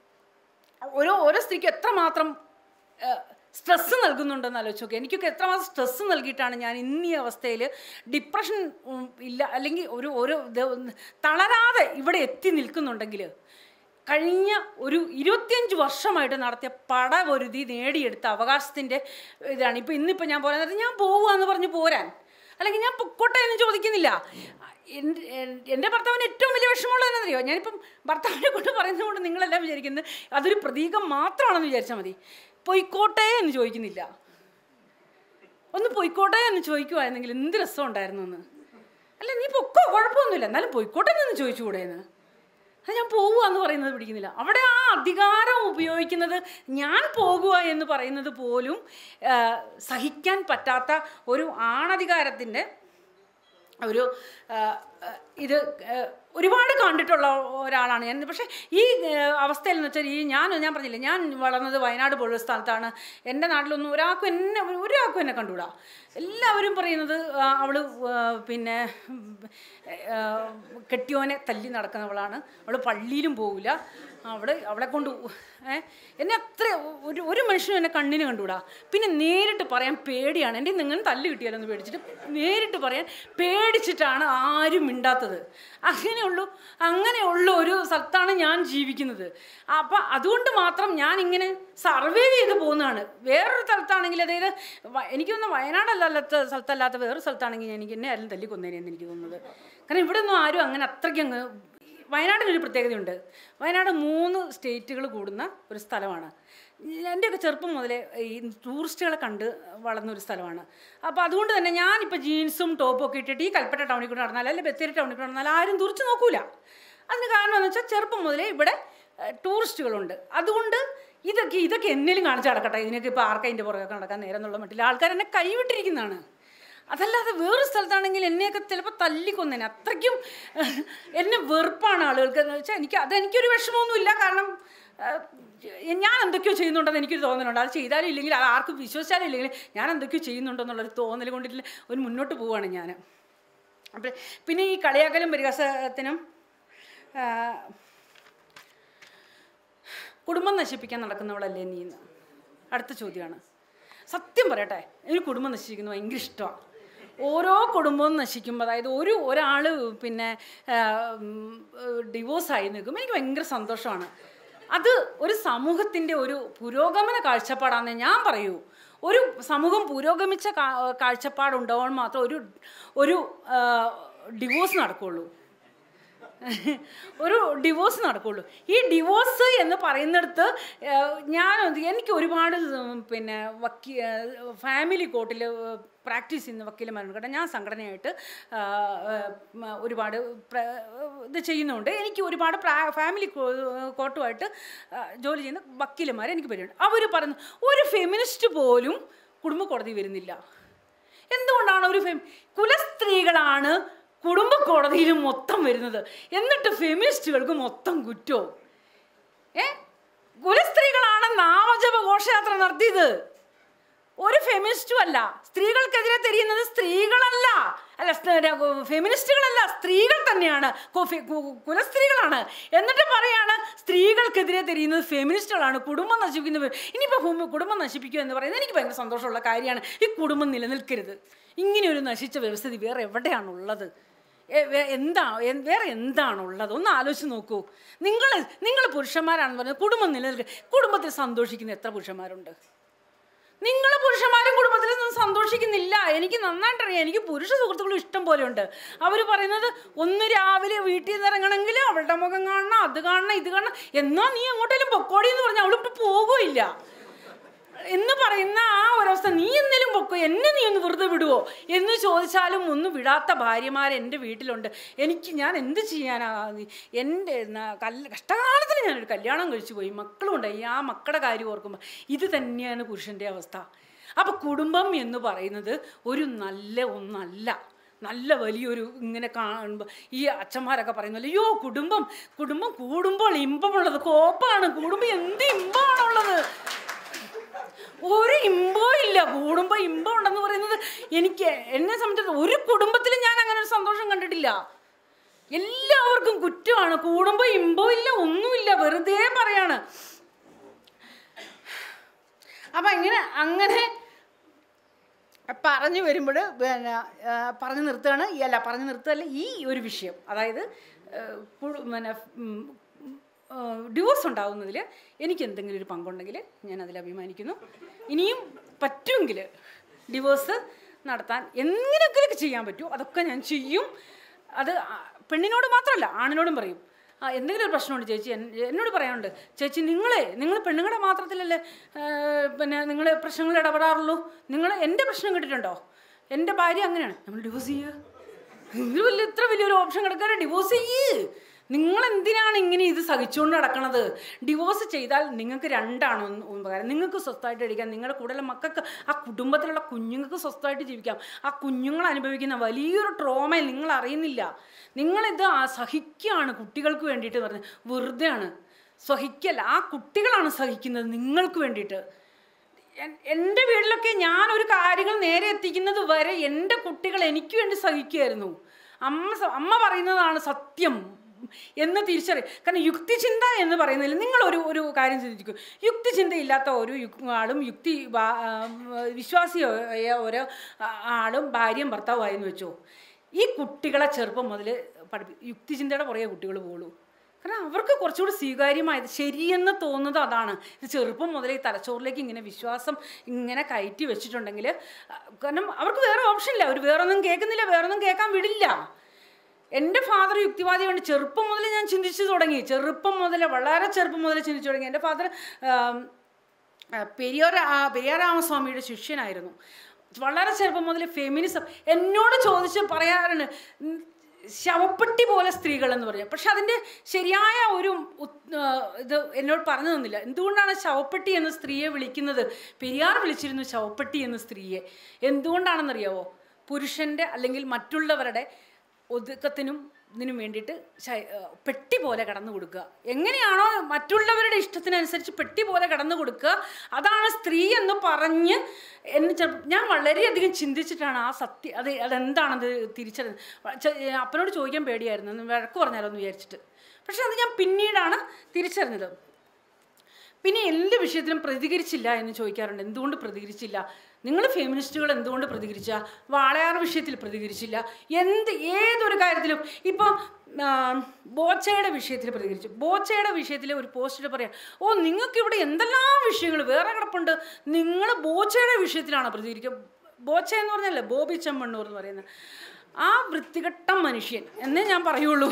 ഓരോ ഓരോ സ്ത്രീക്കും എത്രമാത്രം സ്ട്രെസ്സ് നൽകുന്നുണ്ടെന്ന് ആലോചിച്ച് നോക്കുക എനിക്കൊക്കെ എത്രമാത്രം സ്ട്രെസ്സ് നൽകിയിട്ടാണ് ഞാൻ ഇന്ന് ഈ അവസ്ഥയിൽ ഡിപ്രഷൻ ഉം, ഇല്ല അല്ലെങ്കിൽ ഒരു ഒരു ഇത് തളരാതെ ഇവിടെ എത്തി നിൽക്കുന്നുണ്ടെങ്കിൽ കഴിഞ്ഞ ഒരു ഇരുപത്തിയഞ്ച് വർഷമായിട്ട് നടത്തിയ പടപൊരുതി നേടിയെടുത്ത അവകാശത്തിൻ്റെ ഇതാണ് ഇപ്പോൾ ഇന്നിപ്പോൾ ഞാൻ പറയുന്നത് ഞാൻ പോവുക എന്ന് പറഞ്ഞ് പോരാൻ അല്ലെങ്കിൽ ഞാൻ പൊക്കോട്ടെ എന്ന് ചോദിക്കുന്നില്ല എൻ്റെ എൻ്റെ ഭർത്താവിന് ഏറ്റവും വലിയ വിഷമമുള്ളത് എന്നറിയോ ഞാനിപ്പം ഭർത്താവിനെ കൊണ്ട് പറയുന്നത് കൊണ്ട് നിങ്ങളെല്ലാം വിചാരിക്കുന്നത് അതൊരു പ്രതീകം മാത്രമാണെന്ന് വിചാരിച്ചാൽ മതി പൊയ്ക്കോട്ടെ എന്ന് ചോദിക്കുന്നില്ല ഒന്ന് പൊയ്ക്കോട്ടെ എന്ന് ചോദിക്കുമായിരുന്നെങ്കിൽ എന്ത് രസം ഉണ്ടായിരുന്നു എന്ന് അല്ല നീ പൊക്കോ കുഴപ്പമൊന്നുമില്ല എന്നാലും പൊയ്ക്കോട്ടെ എന്ന് ചോദിച്ചുകൂടെ എന്ന് അത് ഞാൻ പോകുക എന്ന് പറയുന്നത് പിടിക്കുന്നില്ല അവിടെ ആ അധികാരം ഉപയോഗിക്കുന്നത് ഞാൻ പോകുക എന്ന് പറയുന്നത് പോലും ആ, സഹിക്കാൻ പറ്റാത്ത ഒരു ആണധികാരത്തിൻ്റെ ഒരു ആ, ആ, ഇത് ആ, ഒരുപാട് കണ്ടിട്ടുള്ള ഒരാളാണ് ഞാൻ പക്ഷേ ഈ ആ, അവസ്ഥയിൽ എന്ന് വെച്ചാൽ ഈ ഞാൻ ഞാൻ പറഞ്ഞില്ലേ ഞാൻ വളർന്നത് വയനാട് പോലുള്ള സ്ഥലത്താണ് എൻ്റെ നാട്ടിലൊന്നും ഒരാൾക്കും എന്നെ ഒരാൾക്കും എന്നെ കണ്ടുകൂടാ എല്ലാവരും പറയുന്നത് ആ, അവള് ആ, പിന്നെ ഉം, ആ, കെട്ടിയോനെ തല്ലി നടക്കുന്നവളാണ് അവൾ പള്ളിയിലും പോവില്ല അവള് അവളെ കൊണ്ട് ഉ- ഏ, എന്നെ അത്ര ഒരു ഒരു മനുഷ്യനും എന്നെ കണ്ണിന് കണ്ടുകൂടാ പിന്നെ നേരിട്ട് പറയാൻ പേടിയാണ് എൻ്റെ നിങ്ങൾ തല്ല് കിട്ടിയാലൊന്ന് പേടിച്ചിട്ട് നേരിട്ട് പറയാൻ പേടിച്ചിട്ടാണ് ആരും മിണ്ടാത്തത് അങ്ങനെയുള്ളൂ അങ്ങനെയുള്ള ഒരു സ്ഥലത്താണ് ഞാൻ ജീവിക്കുന്നത് അപ്പം അതുകൊണ്ട് മാത്രം ഞാൻ ഇങ്ങനെ സർവൈവ് ചെയ്ത് പോകുന്നതാണ് വേറൊരു സ്ഥലത്താണെങ്കിൽ അതായത് വ- എനിക്കൊന്ന് വയനാടല്ലാത്ത സ്ഥലത്തല്ലാത്ത വേറൊരു സ്ഥലത്താണെങ്കിൽ ഞാൻ എനിക്ക് എന്നെ ആരും തല്ലിക്കൊന്നേനെന്ന് എനിക്ക് തോന്നുന്നത് കാരണം ഇവിടെ ഒന്നും ആരും അങ്ങനെ അത്രയ്ക്ക് അങ്ങ് വയനാടിനൊരു പ്രത്യേകതയുണ്ട് വയനാട് മൂന്ന് സ്റ്റേറ്റുകൾ കൂടുന്ന ഒരു സ്ഥലമാണ് എൻ്റെയൊക്കെ ചെറുപ്പം മുതലേ ഈ ടൂറിസ്റ്റുകളെ കണ്ട് വളർന്ന ഒരു സ്ഥലമാണ് അപ്പോൾ അതുകൊണ്ട് തന്നെ ഞാനിപ്പോൾ ജീൻസും ടോപ്പും ഒക്കെ ഇട്ടിട്ട് ഈ കൽപ്പറ്റ ടൗണിൽ കൂടെ നടന്നാൽ അല്ലെങ്കിൽ ബത്തേരി ടൗണിൽ കൂടെ നടന്നാൽ ആരും തുറച്ചു നോക്കൂല അതിന് കാരണം എന്ന് വെച്ചാൽ ചെറുപ്പം മുതലേ ഇവിടെ ഏഹ്, ടൂറിസ്റ്റുകളുണ്ട് അതുകൊണ്ട് ഇതൊക്കെ ഇതൊക്കെ എന്നേലും കാണിച്ച് നടക്കട്ടെ ഇതിനൊക്കെ ഇപ്പോൾ ആർക്കാ ഇതിൻ്റെ പുറകെ നടക്കാൻ നേരം എന്നുള്ള മട്ടില്ല ആൾക്കാർ എന്നെ കൈവിട്ടിരിക്കുന്നതാണ് അതല്ലാതെ വേറൊരു സ്ഥലത്താണെങ്കിൽ എന്നെയൊക്കെ ചിലപ്പോൾ തല്ലിക്കൊന്നേനെ അത്രയ്ക്കും എന്നെ വെറുപ്പാണ് ആളുകൾക്ക് എന്ന് വെച്ചാൽ എനിക്ക് അതെനിക്കൊരു വിഷമമൊന്നുമില്ല കാരണം ആ, ഞാൻ എന്തൊക്കെയോ ചെയ്യുന്നുണ്ടെന്ന് എനിക്കൊരു തോന്നലുണ്ട് അത് ചെയ്താലും ഇല്ലെങ്കിൽ അത് ആർക്കും വിശ്വസിച്ചാലും ഇല്ലെങ്കിൽ ഞാൻ എന്തൊക്കെയോ ചെയ്യുന്നുണ്ടെന്നുള്ളൊരു തോന്നൽ കൊണ്ടിട്ട് ഒരു മുന്നോട്ട് പോവുകയാണ് ഞാൻ അപ്പം പിന്നെ ഈ കളിയാക്കലും പരിഹാസത്തിനും ആ, കുടുംബം നശിപ്പിക്കാൻ നടക്കുന്നവളല്ലേ നീ എന്ന് അടുത്ത ചോദ്യമാണ് സത്യം പറയട്ടെ എനിക്ക് കുടുംബം നശിക്കുന്നത് ഭയങ്കര ഇഷ്ടമാണ് ഓരോ കുടുംബവും നശിക്കുമ്പോൾ അതായത് ഒരു ഒരാൾ പിന്നെ ഡിവോഴ്സായി നിൽക്കുമ്പോൾ എനിക്ക് ഭയങ്കര സന്തോഷമാണ് അത് ഒരു സമൂഹത്തിൻ്റെ ഒരു പുരോഗമന കാഴ്ചപ്പാടാണെന്ന് ഞാൻ പറയൂ ഒരു സമൂഹം പുരോഗമിച്ച കാ- കാഴ്ചപ്പാടുണ്ടാവാൻ മാത്രം ഒരു ഒരു ഡിവോഴ്സ് നടക്കുള്ളൂ ഒരു ഡിവോഴ്സ് നടക്കുള്ളൂ ഈ ഡിവോഴ്സ് എന്ന് പറയുന്നിടത്ത് ഏഹ്, ഞാൻ എനിക്ക് ഒരുപാട് ഉം, പിന്നെ വക്കീ ഫാമിലി കോർട്ടിൽ പ്രാക്ടീസ് ചെയ്യുന്ന വക്കീലന്മാരുണ്ട് കേട്ടോ ഞാൻ സംഘടനയായിട്ട് ആ, ഏഹ്, മ, ഒരുപാട് പ്ര- ഇത് ചെയ്യുന്നുണ്ട് എനിക്ക് ഒരുപാട് പ്രാ- ഫാമിലി കോ- കോർട്ടുമായിട്ട് ആ, ജോലി ചെയ്യുന്ന വക്കീലന്മാർ എനിക്ക് പരിചയമുണ്ട് അവർ പറയുന്നു ഒരു ഫെമിനിസ്റ്റ് പോലും കുടുംബ കോടതി വരുന്നില്ല എന്തുകൊണ്ടാണ് ഒരു ഫെം കുലസ്ത്രീകളാണ് കുടുംബ കോടതിയിൽ മൊത്തം വരുന്നത് എന്നിട്ട് ഫെമിനിസ്റ്റുകൾക്ക് മൊത്തം കുറ്റവും ഏ കുലസ്ത്രീകളാണ് നാമജപ ഘോഷയാത്ര നടത്തിയത് ഒരു ഫെമിനിസ്റ്റും അല്ല സ്ത്രീകൾക്കെതിരെ തിരിയുന്നത് സ്ത്രീകളല്ല അല്ല സ്- ഫെമിനിസ്റ്റുകളല്ല സ്ത്രീകൾ തന്നെയാണ് കു- ഫെ- കു- കുലസ്ത്രീകളാണ് എന്നിട്ട് പറയാണ് സ്ത്രീകൾക്കെതിരെ തിരിയുന്നത് ഫെമിനിസ്റ്റുകളാണ് കുടുംബം നശിപ്പിക്കുന്നത് ഇനിയിപ്പോൾ ഭൂമി കുടുംബം നശിപ്പിക്കുക എന്ന് പറയുന്നത് എനിക്ക് ഭയങ്കര സന്തോഷമുള്ള കാര്യമാണ് ഈ കുടുംബം നിലനിൽക്കരുത് ഇങ്ങനെ ഒരു നശിച്ച വ്യവസ്ഥിതി വേറെ എവിടെയാണുള്ളത് എ- വേ- എന്താ എ- വേറെ എന്താണുള്ളത് ഒന്ന് ആലോചിച്ച് നോക്കൂ നിങ്ങൾ നിങ്ങൾ പുരുഷന്മാരാണെന്ന് പറഞ്ഞാൽ കുടുംബം നിലനിൽക്കുക കുടുംബത്തിൽ സന്തോഷിക്കുന്ന എത്ര പുരുഷന്മാരുണ്ട് നിങ്ങൾ പുരുഷന്മാരും കുടുംബത്തിൽ നിന്ന് സന്തോഷിക്കുന്നില്ല എനിക്ക് നന്നായിട്ടറിയാം എനിക്ക് പുരുഷ സുഹൃത്തുക്കളും ഇഷ്ടം പോലെ ഉണ്ട് അവർ പറയുന്നത് ഒന്ന് രാവിലെ വീട്ടിൽ നിന്ന് ഇറങ്ങണമെങ്കിൽ അവളുടെ മുഖം കാണണം അത് കാണണം ഇത് കാണണം എന്നാ നീ എങ്ങോട്ടേലും പൊക്കോടി എന്ന് പറഞ്ഞാൽ അവൾ ഇവിടെ പോകുകയില്ല എന്ന് പറയുന്ന ആ ഒരവസ്ഥ നീ എന്തെങ്കിലും പൊക്കോ എന്നെ നീ ഒന്ന് വെറുതെ വിടുവോ എന്ന് ചോദിച്ചാലും ഒന്നും വിടാത്ത ഭാര്യമാർ എൻ്റെ വീട്ടിലുണ്ട് എനിക്ക് ഞാൻ എന്ത് ചെയ്യാനാ നീ- എൻ്റെ ന- കല്ല് കഷ്ടകാലത്തിന് ഞാനൊരു കല്യാണം കഴിച്ചു പോയി മക്കളും ഉണ്ടായി ആ മക്കളുടെ കാര്യം ഓർക്കുമ്പോൾ ഇത് തന്നെയാണ് പുരുഷൻ്റെ അവസ്ഥ അപ്പോൾ കുടുംബം എന്ന് പറയുന്നത് ഒരു നല്ല ഒന്നല്ല നല്ല വലിയൊരു ഇങ്ങനെ കാണുമ്പോൾ ഈ അച്ഛന്മാരൊക്കെ പറയുന്നല്ലോ അയ്യോ കുടുംബം കുടുംബം കൂടുമ്പോൾ ഇമ്പമുള്ളത് കോപ്പാണ് കുടുംബം എന്ത് ഇമ്പമാണുള്ളത് ഒരു ഇമ്പവും ഇല്ല കൂടുമ്പോൾ ഇമ്പം ഉണ്ടെന്ന് പറയുന്നത് എനിക്ക് എന്നെ സംബന്ധിച്ച് ഒരു കുടുംബത്തിലും ഞാൻ അങ്ങനെ ഒരു സന്തോഷം കണ്ടിട്ടില്ല എല്ലാവർക്കും കുറ്റമാണ് കൂടുമ്പോൾ ഇമ്പവും ഇല്ല ഒന്നുമില്ല വെറുതെ പറയാണ് അപ്പം ഇങ്ങനെ അങ്ങനെ പറഞ്ഞു വരുമ്പോൾ പിന്നെ ആ, പറഞ്ഞു നിർത്തുകയാണ് ഈ അല്ല പറഞ്ഞു നിർത്തുകയല്ല ഈ ഒരു വിഷയം അതായത് ആ, കുടു- പിന്നെ ഡിവോഴ്സ് ഉണ്ടാവുന്നതിൽ എനിക്ക് എന്തെങ്കിലും ഒരു പങ്കുണ്ടെങ്കിൽ ഞാൻ അതിൽ അഭിമാനിക്കുന്നു ഇനിയും പറ്റുമെങ്കിൽ ഡിവോഴ്സ് നടത്താൻ എങ്ങനെയൊക്കെ ചെയ്യാൻ പറ്റുമോ അതൊക്കെ ഞാൻ ചെയ്യും അത് ആ, പെണ്ണിനോട് മാത്രമല്ല ആണിനോടും പറയും ആ എന്തെങ്കിലും ഒരു പ്രശ്നമുണ്ട് ചേച്ചി എൻ- എന്നോട് പറയാനുണ്ട് ചേച്ചി നിങ്ങളെ നിങ്ങൾ പെണ്ണുങ്ങളുടെ മാത്രത്തിലല്ലേ ആ, പിന്നെ നിങ്ങൾ പ്രശ്നങ്ങൾ ഇടപെടാറുള്ളൂ നിങ്ങൾ എൻ്റെ പ്രശ്നം കേട്ടിട്ടുണ്ടോ എൻ്റെ ഭാര്യ അങ്ങനെയാണ് നമ്മൾ ഡിവോഴ്സ് ചെയ്യുക ഇത് വലിയ ഇത്ര വലിയൊരു ഓപ്ഷൻ കിടക്കാതെ ഡിവോഴ്സ് ചെയ്യ് നിങ്ങൾ എന്തിനാണ് ഇങ്ങനെ ഇത് സഹിച്ചുകൊണ്ട് നടക്കണത് ഡിവോഴ്സ് ചെയ്താൽ നിങ്ങൾക്ക് രണ്ടാണ് ഒന്ന് ഉപകാരം നിങ്ങൾക്ക് സ്വസ്ഥമായിട്ട് ഇരിക്കാം നിങ്ങളുടെ കൂടെയുള്ള മക്കൾക്ക് ആ കുടുംബത്തിലുള്ള കുഞ്ഞുങ്ങൾക്ക് സ്വസ്ഥമായിട്ട് ജീവിക്കാം ആ കുഞ്ഞുങ്ങൾ അനുഭവിക്കുന്ന വലിയൊരു ട്രോമയിൽ നിങ്ങൾ അറിയുന്നില്ല നിങ്ങളിത് ആ സഹിക്കുകയാണ് കുട്ടികൾക്ക് വേണ്ടിയിട്ട് പറഞ്ഞത് വെറുതെയാണ് സഹിക്കല്ല ആ കുട്ടികളാണ് സഹിക്കുന്നത് നിങ്ങൾക്ക് വേണ്ടിയിട്ട് എൻ- എൻ്റെ വീട്ടിലൊക്കെ ഞാൻ ഒരു കാര്യങ്ങൾ നേരെ എത്തിക്കുന്നത് വരെ എൻ്റെ കുട്ടികൾ എനിക്ക് വേണ്ടി സഹിക്കുമായിരുന്നു അമ്മ സ- അമ്മ പറയുന്നതാണ് സത്യം എന്ന് തിരിച്ചറിയും കാരണം യുക്തിചിന്ത എന്ന് പറയുന്നതിൽ നിങ്ങൾ ഒരു ഒരു കാര്യം ചിന്തിക്കും യുക്തിചിന്തയില്ലാത്ത ഒരു യു- ആളും യുക്തി വാ- ആ, വിശ്വാസിയായ ഒരു ആളും ഭാര്യയും ഭർത്താവുമായെന്ന് വെച്ചോ ഈ കുട്ടികളെ ചെറുപ്പം മുതൽ പഠിപ്പി യുക്തിചിന്തയുടെ പുറകെ കുട്ടികൾ പോകുള്ളൂ കാരണം അവർക്ക് കുറച്ചുകൂടി സ്വീകാര്യമായത് ശരിയെന്ന് തോന്നുന്നത് അതാണ് ഇത് ചെറുപ്പം മുതലേ ഈ തലച്ചോറിലേക്ക് ഇങ്ങനെ വിശ്വാസം ഇങ്ങനെ കയറ്റി വെച്ചിട്ടുണ്ടെങ്കിൽ കാരണം അവർക്ക് വേറെ ഓപ്ഷൻ ഇല്ല അവർ വേറൊന്നും കേൾക്കുന്നില്ല വേറൊന്നും കേൾക്കാൻ വിടില്ല എൻ്റെ ഫാദർ യുക്തിവാദിയുണ്ട് ചെറുപ്പം മുതൽ ഞാൻ ചിന്തിച്ചു തുടങ്ങി ചെറുപ്പം മുതൽ വളരെ ചെറുപ്പം മുതൽ ചിന്തിച്ചു തുടങ്ങി എൻ്റെ ഫാദർ പെരിയാർ പെരിയാർ രാമസ്വാമിയുടെ ശിഷ്യനായിരുന്നു വളരെ ചെറുപ്പം മുതൽ ഫെമിനിസം എന്നോട് ചോദിച്ച് പറയാറുണ്ട് ഉം, ശവപ്പെട്ടി പോലെ സ്ത്രീകൾ എന്ന് പറഞ്ഞു പക്ഷെ അതിൻ്റെ ശരിയായ ഒരു ഉത്- ആ, ഇത് എന്നോട് പറഞ്ഞു തന്നില്ല എന്തുകൊണ്ടാണ് ശവപ്പെട്ടി എന്ന സ്ത്രീയെ വിളിക്കുന്നത് പെരിയാർ വിളിച്ചിരുന്നു ശവപ്പെട്ടി എന്ന സ്ത്രീയെ എന്തുകൊണ്ടാണെന്നറിയാവോ പുരുഷൻ്റെ അല്ലെങ്കിൽ മറ്റുള്ളവരുടെ ഒതുക്കത്തിനും ഇതിനും വേണ്ടിയിട്ട് ശ- ഏഹ് പെട്ടി പോലെ കടന്നു കൊടുക്കുക എങ്ങനെയാണോ മറ്റുള്ളവരുടെ ഇഷ്ടത്തിനനുസരിച്ച് പെട്ടി പോലെ കടന്നു കൊടുക്കുക അതാണ് സ്ത്രീ എന്ന് പറഞ്ഞ് എന്ന് ചെ- ഞാൻ വളരെയധികം ചിന്തിച്ചിട്ടാണ് ആ സത്യം അത് അതെന്താണത് തിരിച്ചത് അപ്പനോട് ചോദിക്കാൻ പേടിയായിരുന്നു ഒന്ന് വഴക്ക് പറഞ്ഞാലോ എന്ന് വിചാരിച്ചിട്ട് പക്ഷെ അത് ഞാൻ പിന്നീടാണ് തിരിച്ചറിഞ്ഞത് പിന്നെ എല്ലാ വിഷയത്തിലും പ്രതികരിച്ചില്ല എന്ന് ചോദിക്കാറുണ്ട് എന്തുകൊണ്ട് പ്രതികരിച്ചില്ല നിങ്ങൾ ഫെമിനിസ്റ്റുകൾ എന്തുകൊണ്ട് പ്രതികരിച്ച വാളയാർ വിഷയത്തിൽ പ്രതികരിച്ചില്ല എന്ത് ഏതൊരു കാര്യത്തിലും ഇപ്പോൾ ബോച്ചയുടെ വിഷയത്തിൽ പ്രതികരിച്ചു ബോച്ചയുടെ വിഷയത്തിൽ ഒരു പോസ്റ്റിൽ പറയാം ഓ നിങ്ങൾക്ക് ഇവിടെ എന്തെല്ലാം വിഷയങ്ങൾ വേറെ കിടപ്പുണ്ട് നിങ്ങൾ ബോച്ചയുടെ വിഷയത്തിലാണ് പ്രതികരിക്കുക ബോച്ച എന്ന് പറഞ്ഞല്ലേ ബോബി ചെമ്മണ്ണൂർ എന്ന് പറയുന്നത് ആ വൃത്തികെട്ട മനുഷ്യൻ എന്നേ ഞാൻ പറയുള്ളൂ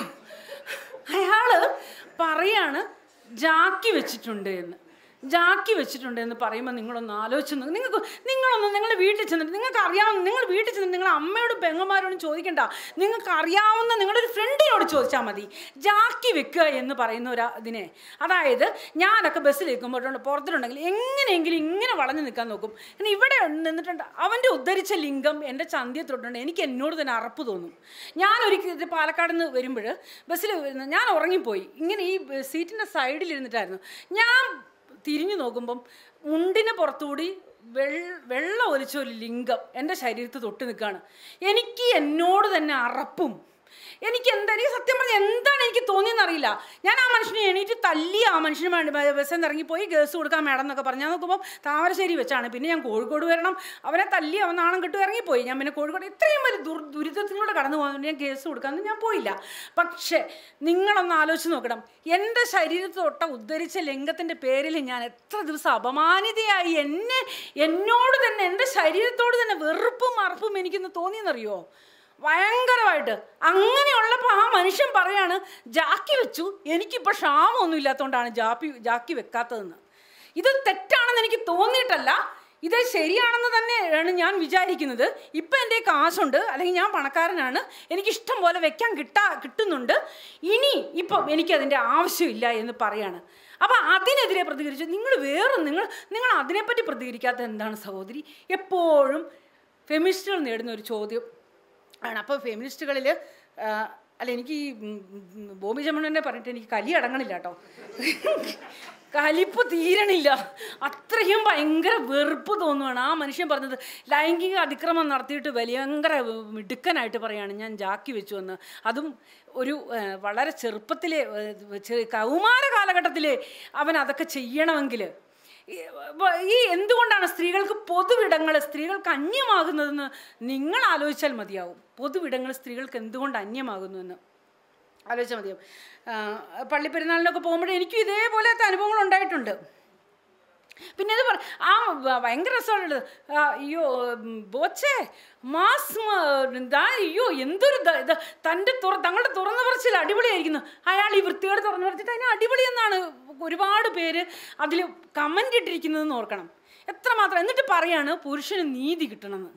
അയാള് പറയാണ് ജാക്കി വെച്ചിട്ടുണ്ട് എന്ന് ജാക്കി വെച്ചിട്ടുണ്ട് എന്ന് പറയുമ്പോൾ നിങ്ങളൊന്ന് ആലോചിച്ച് നോക്ക്. നിങ്ങൾക്ക് നിങ്ങളൊന്ന് നിങ്ങളുടെ വീട്ടിൽ ചെന്നിട്ട് നിങ്ങൾക്ക് അറിയാവുന്ന നിങ്ങൾ വീട്ടിൽ ചെന്നിട്ട് നിങ്ങളുടെ അമ്മയോടും പെങ്ങന്മാരോടും ചോദിക്കണ്ട നിങ്ങൾക്ക് അറിയാവുന്ന നിങ്ങളുടെ ഒരു ഫ്രണ്ടിനോട് ചോദിച്ചാൽ മതി ജാക്കി വെക്കുക എന്ന് പറയുന്ന ഒരു ഇതിനെ അതായത് ഞാനൊക്കെ ബസ്സിൽ നിൽക്കുമ്പോഴുണ്ട് പുറത്തിട്ടുണ്ടെങ്കിൽ എങ്ങനെയെങ്കിലും ഇങ്ങനെ വളഞ്ഞു നിൽക്കാൻ നോക്കും പിന്നെ ഇവിടെ നിന്നിട്ടുണ്ട് അവൻ്റെ ഉദ്ധരിച്ച ലിംഗം എൻ്റെ ചന്ത്യത്തിട്ടുണ്ട് എനിക്ക് എന്നോട് തന്നെ അറപ്പ് തോന്നും ഞാൻ ഒരിക്കൽ പാലക്കാട് നിന്ന് വരുമ്പോൾ ബസ്സിൽ വരുന്ന ഞാൻ ഉറങ്ങിപ്പോയി ഇങ്ങനെ ഈ സീറ്റിൻ്റെ സൈഡിൽ ഇരുന്നിട്ടായിരുന്നു ഞാൻ തിരിഞ്ഞു നോക്കുമ്പം മുണ്ടിന് പുറത്തുകൂടി വെള്ള വെള്ളം ഒലിച്ച ഒരു ലിംഗം എൻ്റെ ശരീരത്ത് തൊട്ട് നിൽക്കുകയാണ് എനിക്ക് എന്നോട് തന്നെ അറപ്പും എനിക്ക് എന്താ എനിക്ക് സത്യം പറഞ്ഞാൽ എന്താണ് എനിക്ക് തോന്നിയെന്ന് അറിയില്ല ഞാൻ ആ മനുഷ്യനെ എണീറ്റ് തല്ലി ആ മനുഷ്യന് വേണ്ടി ബസ്സിൽ നിന്ന് ഇറങ്ങിപ്പോയി കേസ് കൊടുക്കാൻ മേഡം എന്നൊക്കെ പറഞ്ഞു ഞാൻ നോക്കുമ്പോൾ താമരശ്ശേരി വെച്ചാണ് പിന്നെ ഞാൻ കോഴിക്കോട് വരണം അവനെ തല്ലി അവൻ നാണം കിട്ടു ഇറങ്ങിപ്പോയി ഞാൻ പിന്നെ കോഴിക്കോട് ഇത്രയും വലിയ ദുർ ദുരിതത്തിലൂടെ കടന്നു പോകാൻ ഞാൻ കേസ് കൊടുക്കാമെന്ന് ഞാൻ പോയില്ല പക്ഷേ നിങ്ങളൊന്ന് ആലോചിച്ച് നോക്കണം എൻ്റെ ശരീരത്ത് തൊട്ട ഉദ്ധരിച്ച ലിംഗത്തിൻ്റെ പേരിൽ ഞാൻ എത്ര ദിവസം അപമാനിതയായി എന്നെ എന്നോട് തന്നെ എൻ്റെ ശരീരത്തോട് തന്നെ വെറുപ്പും മറപ്പും എനിക്കൊന്ന് തോന്നിയെന്നറിയോ ഭയങ്കരമായിട്ട് അങ്ങനെയുള്ളപ്പോൾ ആ മനുഷ്യൻ പറയാണ് ജാക്കി വെച്ചു എനിക്കിപ്പോൾ ക്ഷാമമൊന്നും ഇല്ലാത്തതുകൊണ്ടാണ് ജാപ്പി ജാക്കി വെക്കാത്തതെന്ന് ഇത് തെറ്റാണെന്ന് എനിക്ക് തോന്നിയിട്ടല്ല ഇത് ശരിയാണെന്ന് തന്നെയാണ് ഞാൻ വിചാരിക്കുന്നത് ഇപ്പം എൻ്റെ കാശുണ്ട് അല്ലെങ്കിൽ ഞാൻ പണക്കാരനാണ് എനിക്ക് ഇഷ്ടം പോലെ വെക്കാൻ കിട്ടാ കിട്ടുന്നുണ്ട് ഇനി ഇപ്പം എനിക്കതിൻ്റെ ആവശ്യമില്ല എന്ന് പറയാണ് അപ്പം അതിനെതിരെ പ്രതികരിച്ചു നിങ്ങൾ വേറെ നിങ്ങൾ നിങ്ങൾ അതിനെപ്പറ്റി പ്രതികരിക്കാത്ത എന്താണ് സഹോദരി എപ്പോഴും ഫെമിനിസ്റ്റുകൾ നേടുന്ന ഒരു ചോദ്യം ആണ് അപ്പോൾ ഫെമിനിസ്റ്റുകളിൽ അല്ല എനിക്ക് ഈ ഉം, ഉം, ബോബി ചമ്മണ്ണനെ പറഞ്ഞിട്ട് എനിക്ക് കലി അടങ്ങണില്ല കേട്ടോ കലിപ്പ് തീരണില്ല അത്രയും ഭയങ്കര വെറുപ്പ് തോന്നുവാണ് ആ മനുഷ്യൻ പറഞ്ഞത് ലൈംഗിക അതിക്രമം നടത്തിയിട്ട് ഭയങ്കര മിടുക്കനായിട്ട് പറയാണ് ഞാൻ ജാക്കി വെച്ചു എന്ന് അതും ഒരു ഏഹ്, വളരെ ചെറുപ്പത്തിലെ ഏഹ്, ചെ- കൗമാര കാലഘട്ടത്തിൽ അവൻ അതൊക്കെ ചെയ്യണമെങ്കിൽ ഈ- വ- ഈ എന്തുകൊണ്ടാണ് സ്ത്രീകൾക്ക് പൊതുവിടങ്ങൾ സ്ത്രീകൾക്ക് അന്യമാകുന്നതെന്ന് നിങ്ങൾ ആലോചിച്ചാൽ മതിയാവും പൊതുവിടങ്ങൾ സ്ത്രീകൾക്ക് എന്തുകൊണ്ട് അന്യമാകുന്നുവെന്ന് ആലോചിച്ചാൽ മതിയാവും ആ, പള്ളിപ്പെരുന്നാളിനൊക്കെ പോകുമ്പോഴേ എനിക്കും ഇതേപോലത്തെ അനുഭവങ്ങൾ ഉണ്ടായിട്ടുണ്ട് പിന്നെ ഇത് പറ ആ ഭ- ഭയങ്കര രസമുള്ളത് ആ, അയ്യോ ഉം, ബോച്ചേ മാസ് മ- ദാ അയ്യോ എന്തൊരു ദ- ഇത് തൻ്റെ തുറ തങ്ങളുടെ തുറന്നു പറച്ചിൽ അടിപൊളിയായിരിക്കുന്നു അയാൾ ഈ വൃത്തിയോട് തുറന്നു പറച്ചിട്ട് അതിന് അടിപൊളി എന്നാണ് ഒരുപാട് പേര് അതിൽ കമൻ്റ് ഇട്ടിരിക്കുന്നതെന്ന് ഓർക്കണം എത്രമാത്രം എന്നിട്ട് പറയാണ് പുരുഷന് നീതി കിട്ടണമെന്ന്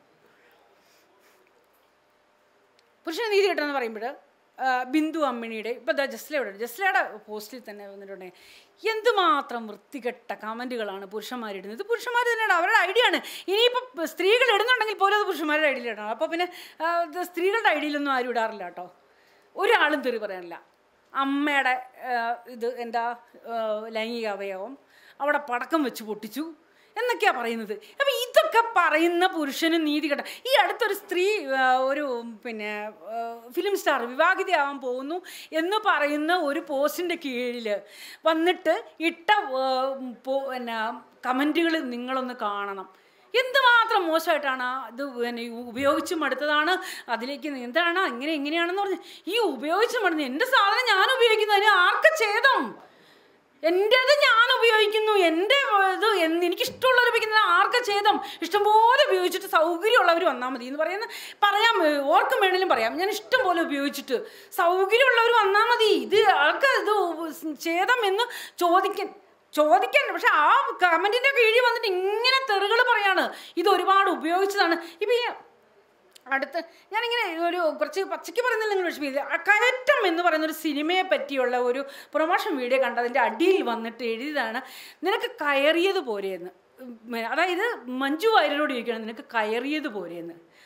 പുരുഷന് നീതി കിട്ടണമെന്ന് പറയുമ്പോൾ ബിന്ദു അമ്മിണിയുടെ ഇപ്പം ദാ ജസ്ലയുടെ ജസ്ലയുടെ പോസ്റ്റിൽ തന്നെ വന്നിട്ടുണ്ടെങ്കിൽ എന്തുമാത്രം വൃത്തികെട്ട കമൻറ്റുകളാണ് പുരുഷന്മാരിടുന്നത് ഇത് പുരുഷന്മാർ തന്നെയാണ് അവരുടെ ഐഡിയ ആണ് ഇനിയിപ്പോൾ സ്ത്രീകൾ ഇടുന്നുണ്ടെങ്കിൽ പോലും അത് പുരുഷന്മാരുടെ ഐഡിയയിൽ ഇടണം അപ്പോൾ പിന്നെ ആ, ഇത് സ്ത്രീകളുടെ ഐഡിയയിലൊന്നും ആരും ഇടാറില്ല കേട്ടോ ഒരാളും തെറി പറയാനില്ല അമ്മയുടെ ആ, ഇത് എന്താ ആ, ലൈംഗിക അവയവം അവിടെ പടക്കം വെച്ച് പൊട്ടിച്ചു എന്നൊക്കെയാണ് പറയുന്നത് അപ്പം ഇതൊക്കെ പറയുന്ന പുരുഷന് നീതി കേട്ട ഈ അടുത്തൊരു സ്ത്രീ ആ, ഒരു പിന്നെ ആ, ഫിലിം സ്റ്റാർ വിവാഹിതയാവാൻ പോകുന്നു എന്ന് പറയുന്ന ഒരു പോസ്റ്റിൻ്റെ കീഴിൽ വന്നിട്ട് ഇട്ട ആ, പോ- പിന്നെ കമൻറ്റുകൾ നിങ്ങളൊന്ന് കാണണം എന്തുമാത്രം മോശമായിട്ടാണ് ആ ഇത് പിന്നെ ഈ ഉപയോഗിച്ച് മടുത്തതാണ് അതിലേക്ക് എന്താണ് ഇങ്ങനെ ഇങ്ങനെയാണെന്ന് പറഞ്ഞ് ഈ ഉപയോഗിച്ച് മടുന്നത് എൻ്റെ സാധനം ഞാൻ ഉപയോഗിക്കുന്നതിന് ആർക്ക് ഛേദം എൻ്റേത് ഞാൻ ഉപയോഗിക്കുന്നു എൻ്റെ ഇത് എന്ന് എനിക്ക് ഇഷ്ടമുള്ളവർ ഉപയോഗിക്കുന്നത് ആർക്ക് ഛേദം ഇഷ്ടംപോലെ ഉപയോഗിച്ചിട്ട് സൗകര്യമുള്ളവർ വന്നാൽ മതി എന്ന് പറയുന്ന പറയാം ഓർക്കും വേണേലും പറയാം ഞാൻ ഇഷ്ടം പോലെ ഉപയോഗിച്ചിട്ട് സൗകര്യമുള്ളവർ വന്നാൽ മതി ഇത് ആൾക്ക് ഇത് ഛേദം എന്ന് ചോദിക്കാൻ ചോദിക്കാൻ പക്ഷെ ആ കമൻറ്റിൻ്റെ കീഴിൽ വന്നിട്ട് ഇങ്ങനെ തെറികൾ പറയാണ് ഇത് ഒരുപാട് ഉപയോഗിച്ചതാണ് ഇപ്പം ഈ അടുത്ത് ഞാനിങ്ങനെ ഒരു കുറച്ച് പച്ചയ്ക്ക് പറയുന്നില്ല നിങ്ങൾ വിഷമിക്കില്ല ആ കയറ്റം എന്ന് പറയുന്ന ഒരു സിനിമയെ പറ്റിയുള്ള ഒരു പ്രൊമോഷൻ വീഡിയോ കണ്ടതിൻ്റെ അടിയിൽ വന്നിട്ട് എഴുതിയതാണ് നിനക്ക് കയറിയത് പോരെയെന്ന് ഉം, അതായത് മഞ്ജു വാര്യരോട് ചോദിക്കണം നിനക്ക് കയറിയത് പോരെയെന്ന്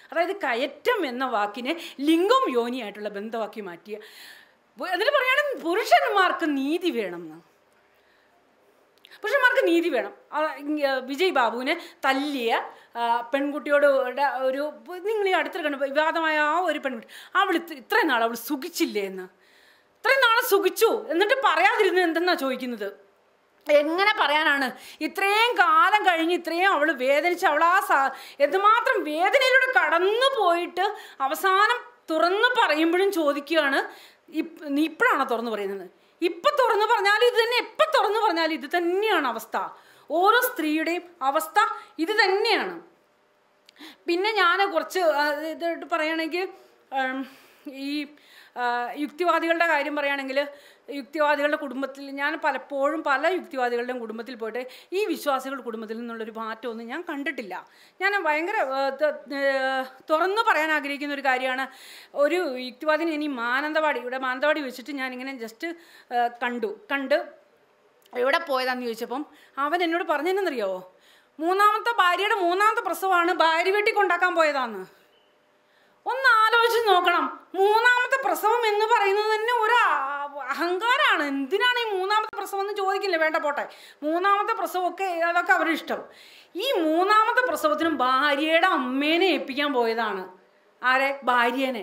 അതായത് കയറ്റം എന്ന വാക്കിനെ ലിംഗം യോനിയായിട്ടുള്ള ബന്ധമാക്കി മാറ്റിയ എന്നിട്ട് പറയുകയാണെങ്കിൽ പുരുഷന്മാർക്ക് നീതി വേണമെന്ന് പുരുഷന്മാർക്ക് നീതി വേണം ആ, ഇങ്ങ- വിജയ് ബാബുവിനെ തല്ലിയ ആ, പെൺകുട്ടിയോട് ഉള്ള ഒരു നിങ്ങൾ ഈ അടുത്ത് കണ്ട വിവാദമായ ആ ഒരു പെൺകുട്ടി അവൾ ഇത്ര- ഇത്രയും നാൾ അവൾ സുഖിച്ചില്ലേ എന്ന് ഇത്രയും നാൾ സുഖിച്ചു എന്നിട്ട് പറയാതിരുന്നത് എന്തെന്നാ ചോദിക്കുന്നത് എങ്ങനെ പറയാനാണ് ഇത്രയും കാലം കഴിഞ്ഞ് ഇത്രയും അവൾ വേദനിച്ച് അവൾ ആ സാ എന്തുമാത്രം വേദനയിലൂടെ കടന്നു പോയിട്ട് അവസാനം തുറന്ന് പറയുമ്പോഴും ചോദിക്കുകയാണ് ഇപ് നീ ഇപ്പോഴാണോ തുറന്നു പറയുന്നത് ഇപ്പം തുറന്നു പറഞ്ഞാലും ഇത് തന്നെ എപ്പം തുറന്നു പറഞ്ഞാലും ഇത് തന്നെയാണ് അവസ്ഥ ഓരോ സ്ത്രീയുടെയും അവസ്ഥ ഇത് തന്നെയാണ് പിന്നെ ഞാൻ കുറച്ച് ആ, ഇതായിട്ട് പറയുകയാണെങ്കിൽ ഉം, ഈ ആ, യുക്തിവാദികളുടെ കാര്യം പറയുകയാണെങ്കിൽ യുക്തിവാദികളുടെ കുടുംബത്തിൽ ഞാൻ പലപ്പോഴും പല യുക്തിവാദികളുടെയും കുടുംബത്തിൽ പോയിട്ട് ഈ വിശ്വാസികളുടെ കുടുംബത്തിൽ നിന്നുള്ളൊരു മാറ്റമൊന്നും ഞാൻ കണ്ടിട്ടില്ല ഞാൻ ഭയങ്കര ആ, ത- ഏർ, തുറന്നു പറയാൻ ആഗ്രഹിക്കുന്ന ഒരു കാര്യമാണ് ഒരു യുക്തിവാദിനെ ഇനി മാനന്തവാടി ഇവിടെ മാനന്തവാടി വെച്ചിട്ട് ഞാനിങ്ങനെ ജസ്റ്റ് കണ്ടു കണ്ട് എവിടെ പോയതാന്ന് ചോദിച്ചപ്പം അവൻ എന്നോട് പറഞ്ഞതെന്നറിയാവോ മൂന്നാമത്തെ ഭാര്യയുടെ മൂന്നാമത്തെ പ്രസവമാണ് ഭാര്യ വീട്ടിൽ കൊണ്ടാക്കാൻ പോയതാന്ന് ഒന്ന് ആലോചിച്ച് നോക്കണം മൂന്നാമത്തെ പ്രസവം എന്ന് പറയുന്നത് തന്നെ ഒരു ആ- അഹങ്കാരമാണ് എന്തിനാണ് ഈ മൂന്നാമത്തെ പ്രസവം എന്ന് ചോദിക്കില്ല വേണ്ട പോട്ടെ മൂന്നാമത്തെ പ്രസവമൊക്കെ അതൊക്കെ അവരുടെ ഇഷ്ടം ഈ മൂന്നാമത്തെ പ്രസവത്തിനും ഭാര്യയുടെ അമ്മേനെ ഏൽപ്പിക്കാൻ പോയതാണ് ആരെ ഭാര്യനെ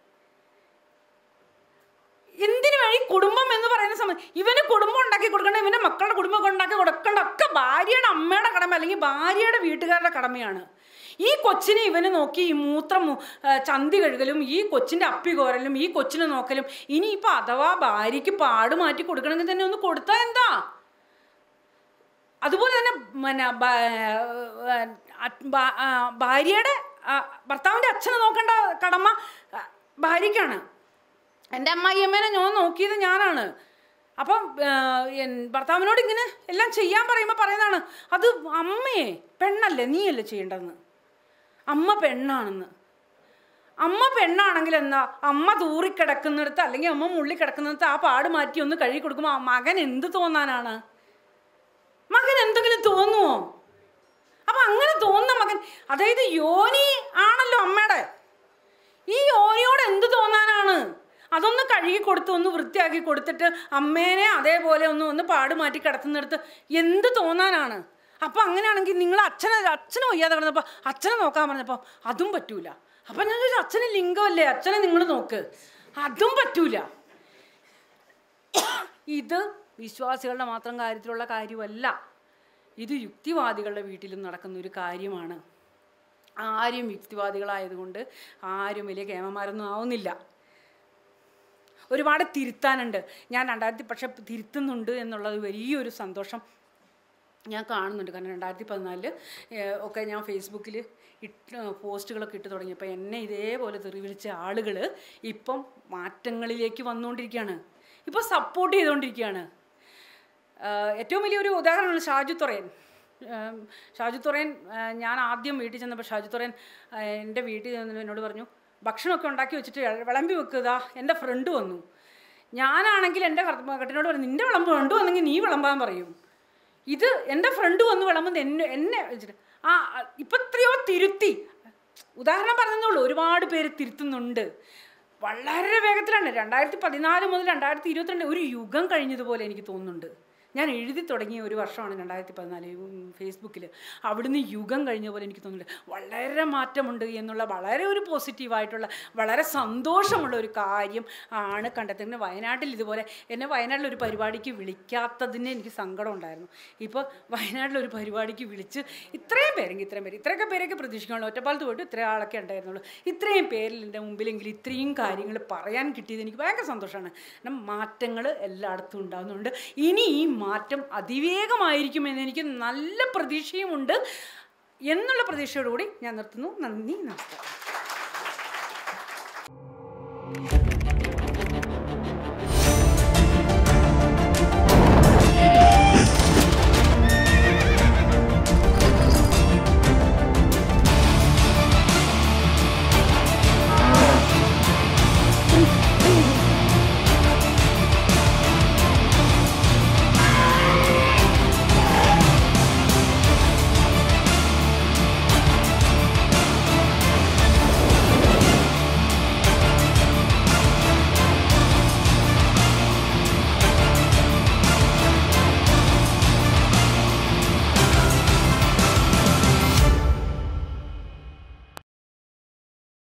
എന്തിനു വേണ്ടി കുടുംബം എന്ന് പറയുന്ന സമയം ഇവന് കുടുംബം ഉണ്ടാക്കി കൊടുക്കേണ്ട ഇവൻ്റെ മക്കളുടെ കുടുംബം ഉണ്ടാക്കി കൊടുക്കേണ്ട ഒക്കെ ഭാര്യയുടെ അമ്മയുടെ കടമ അല്ലെങ്കിൽ ഭാര്യയുടെ വീട്ടുകാരുടെ കടമയാണ് ഈ കൊച്ചിനെ ഇവന് നോക്കി ഈ മൂത്രം മു- ആ, ചന്തി കഴുകലും ഈ കൊച്ചിൻ്റെ അപ്പി കോരലും ഈ കൊച്ചിനെ നോക്കലും ഇനിയിപ്പോൾ അഥവാ ഭാര്യയ്ക്ക് പാട് മാറ്റി കൊടുക്കണമെങ്കിൽ തന്നെ ഒന്ന് കൊടുത്താൽ എന്താ അതുപോലെ തന്നെ പിന്നെ ബ- അ- ബ- ആ, ഭാര്യയുടെ ആ, ഭർത്താവിൻ്റെ അച്ഛനെ നോക്കേണ്ട കടമ ആ, ഭാര്യയ്ക്കാണ് എൻ്റെ അമ്മായിയമ്മേനെ ഞാൻ നോക്കിയത് ഞാനാണ് അപ്പം ആ, എൻ- ഭർത്താവിനോട് ഇങ്ങനെ എല്ലാം ചെയ്യാൻ പറയുമ്പോൾ പറയുന്നതാണ് അത് അമ്മയെ പെണ്ണല്ലേ നീയല്ലേ ചെയ്യേണ്ടതെന്ന് അമ്മ പെണ്ണാണെന്ന് അമ്മ പെണ്ണാണെങ്കിൽ എന്താ അമ്മ തൂറിക്കിടക്കുന്നിടത്ത് അല്ലെങ്കിൽ അമ്മ മുള്ളി കിടക്കുന്നിടത്ത് ആ പാട് മാറ്റി ഒന്ന് കഴുകി കൊടുക്കുമ്പോൾ ആ മകൻ എന്ത് തോന്നാനാണ് മകൻ എന്തെങ്കിലും തോന്നുമോ അപ്പൊ അങ്ങനെ തോന്നുന്ന മകൻ അതായത് യോനി ആണല്ലോ അമ്മയുടെ ഈ യോനിയോട് എന്ത് തോന്നാനാണ് അതൊന്ന് കഴുകി കൊടുത്ത് ഒന്ന് വൃത്തിയാക്കി കൊടുത്തിട്ട് അമ്മേനെ അതേപോലെ ഒന്ന് ഒന്ന് പാട് മാറ്റി കിടത്തുന്നിടത്ത് എന്ത് തോന്നാനാണ് അപ്പം അങ്ങനെയാണെങ്കിൽ നിങ്ങൾ അച്ഛനെ അച്ഛനെ വയ്യാതെ കിടന്നപ്പോൾ അച്ഛനെ നോക്കാൻ പറഞ്ഞപ്പോൾ അതും പറ്റൂല അപ്പം ഞാൻ ചോദിച്ചു അച്ഛന് ലിംഗമല്ലേ അച്ഛനെ നിങ്ങൾ നോക്ക് അതും പറ്റൂല ഇത് വിശ്വാസികളുടെ മാത്രം കാര്യത്തിലുള്ള കാര്യമല്ല ഇത് യുക്തിവാദികളുടെ വീട്ടിലും നടക്കുന്ന ഒരു കാര്യമാണ് ആരും യുക്തിവാദികളായതുകൊണ്ട് ആരും വലിയ കേമന്മാരൊന്നും ആവുന്നില്ല ഒരുപാട് തിരുത്താനുണ്ട് ഞാൻ രണ്ടായിരത്തി പക്ഷെ തിരുത്തുന്നുണ്ട് എന്നുള്ളത് വലിയൊരു സന്തോഷം ഞാൻ കാണുന്നുണ്ട് കാരണം രണ്ടായിരത്തി പതിനാലില് ഒക്കെ ഞാൻ ഫേസ്ബുക്കിൽ ഇട്ട് പോസ്റ്റുകളൊക്കെ ഇട്ട് തുടങ്ങിയപ്പോൾ എന്നെ ഇതേപോലെ തെറി വിളിച്ച ആളുകൾ ഇപ്പം മാറ്റങ്ങളിലേക്ക് വന്നുകൊണ്ടിരിക്കുകയാണ് ഇപ്പോൾ സപ്പോർട്ട് ചെയ്തുകൊണ്ടിരിക്കുകയാണ് ആഹ് ഏറ്റവും വലിയൊരു ഉദാഹരണമാണ് ഷാജു തുറയൻ ആം, ഷാജു തുറയൻ ആഹ് ഞാൻ ആദ്യം വീട്ടിൽ ചെന്നപ്പോൾ ഷാജു തുറയൻ ആഹ് എൻ്റെ വീട്ടിൽ ചെന്ന് എന്നോട് പറഞ്ഞു ഭക്ഷണമൊക്കെ ഉണ്ടാക്കി വെച്ചിട്ട് വിളമ്പി വെക്കുക എൻ്റെ ഫ്രണ്ട് വന്നു ഞാനാണെങ്കിൽ എൻ്റെ കട്ടിനോട് പറഞ്ഞു നിൻ്റെ വിളമ്പ് ഫ്രണ്ട് വന്നെങ്കിൽ നീ വിളമ്പാൻ പറയും ഇത് എൻ്റെ ഫ്രണ്ട് വന്ന് വിളമ്പുന്നത് എന്നെ എന്നെ വെച്ചിട്ട് ആ ഇപ്പം എത്രയോ തിരുത്തി ഉദാഹരണം പറഞ്ഞതേ ഒരുപാട് പേര് തിരുത്തുന്നുണ്ട് വളരെ വേഗത്തിലാണ് രണ്ടായിരത്തി പതിനാല് മുതൽ രണ്ടായിരത്തി ഇരുപത്തിരണ്ട് ഒരു യുഗം കഴിഞ്ഞതുപോലെ എനിക്ക് തോന്നുന്നുണ്ട് ഞാൻ എഴുതി തുടങ്ങിയ ഒരു വർഷമാണ് രണ്ടായിരത്തി പതിനാല് ഫേസ്ബുക്കിൽ അവിടുന്ന് യുഗം കഴിഞ്ഞ പോലെ എനിക്ക് തോന്നുന്നുണ്ട് വളരെ മാറ്റമുണ്ട് എന്നുള്ള വളരെ ഒരു പോസിറ്റീവായിട്ടുള്ള വളരെ സന്തോഷമുള്ള ഒരു കാര്യം ആണ് കണ്ടെത്തുന്നത് വയനാട്ടിൽ ഇതുപോലെ എന്നെ വയനാട്ടിൽ ഒരു പരിപാടിക്ക് വിളിക്കാത്തതിന് എനിക്ക് സങ്കടം ഉണ്ടായിരുന്നു ഇപ്പോൾ വയനാട്ടിൽ ഒരു പരിപാടിക്ക് വിളിച്ച് ഇത്രയും പേരെങ്കിൽ ഇത്രയും പേര് ഇത്രയൊക്കെ പേരൊക്കെ പ്രതീക്ഷിക്കാനുള്ളൂ ഒറ്റപ്പാലത്ത് പോയിട്ട് ഇത്രയും ആളൊക്കെ ഉണ്ടായിരുന്നുള്ളൂ ഇത്രയും പേരിൽ എൻ്റെ മുമ്പിലെങ്കിൽ ഇത്രയും കാര്യങ്ങൾ പറയാൻ കിട്ടിയത് എനിക്ക് ഭയങ്കര സന്തോഷമാണ് കാരണം മാറ്റങ്ങൾ എല്ലായിടത്തും ഉണ്ടാകുന്നുണ്ട് ഇനി ഈ മാറ്റം അതിവേഗമായിരിക്കുമെന്ന് എനിക്ക് നല്ല പ്രതീക്ഷയുമുണ്ട് എന്നുള്ള പ്രതീക്ഷയോടുകൂടി ഞാൻ നിർത്തുന്നു നന്ദി നമസ്കാരം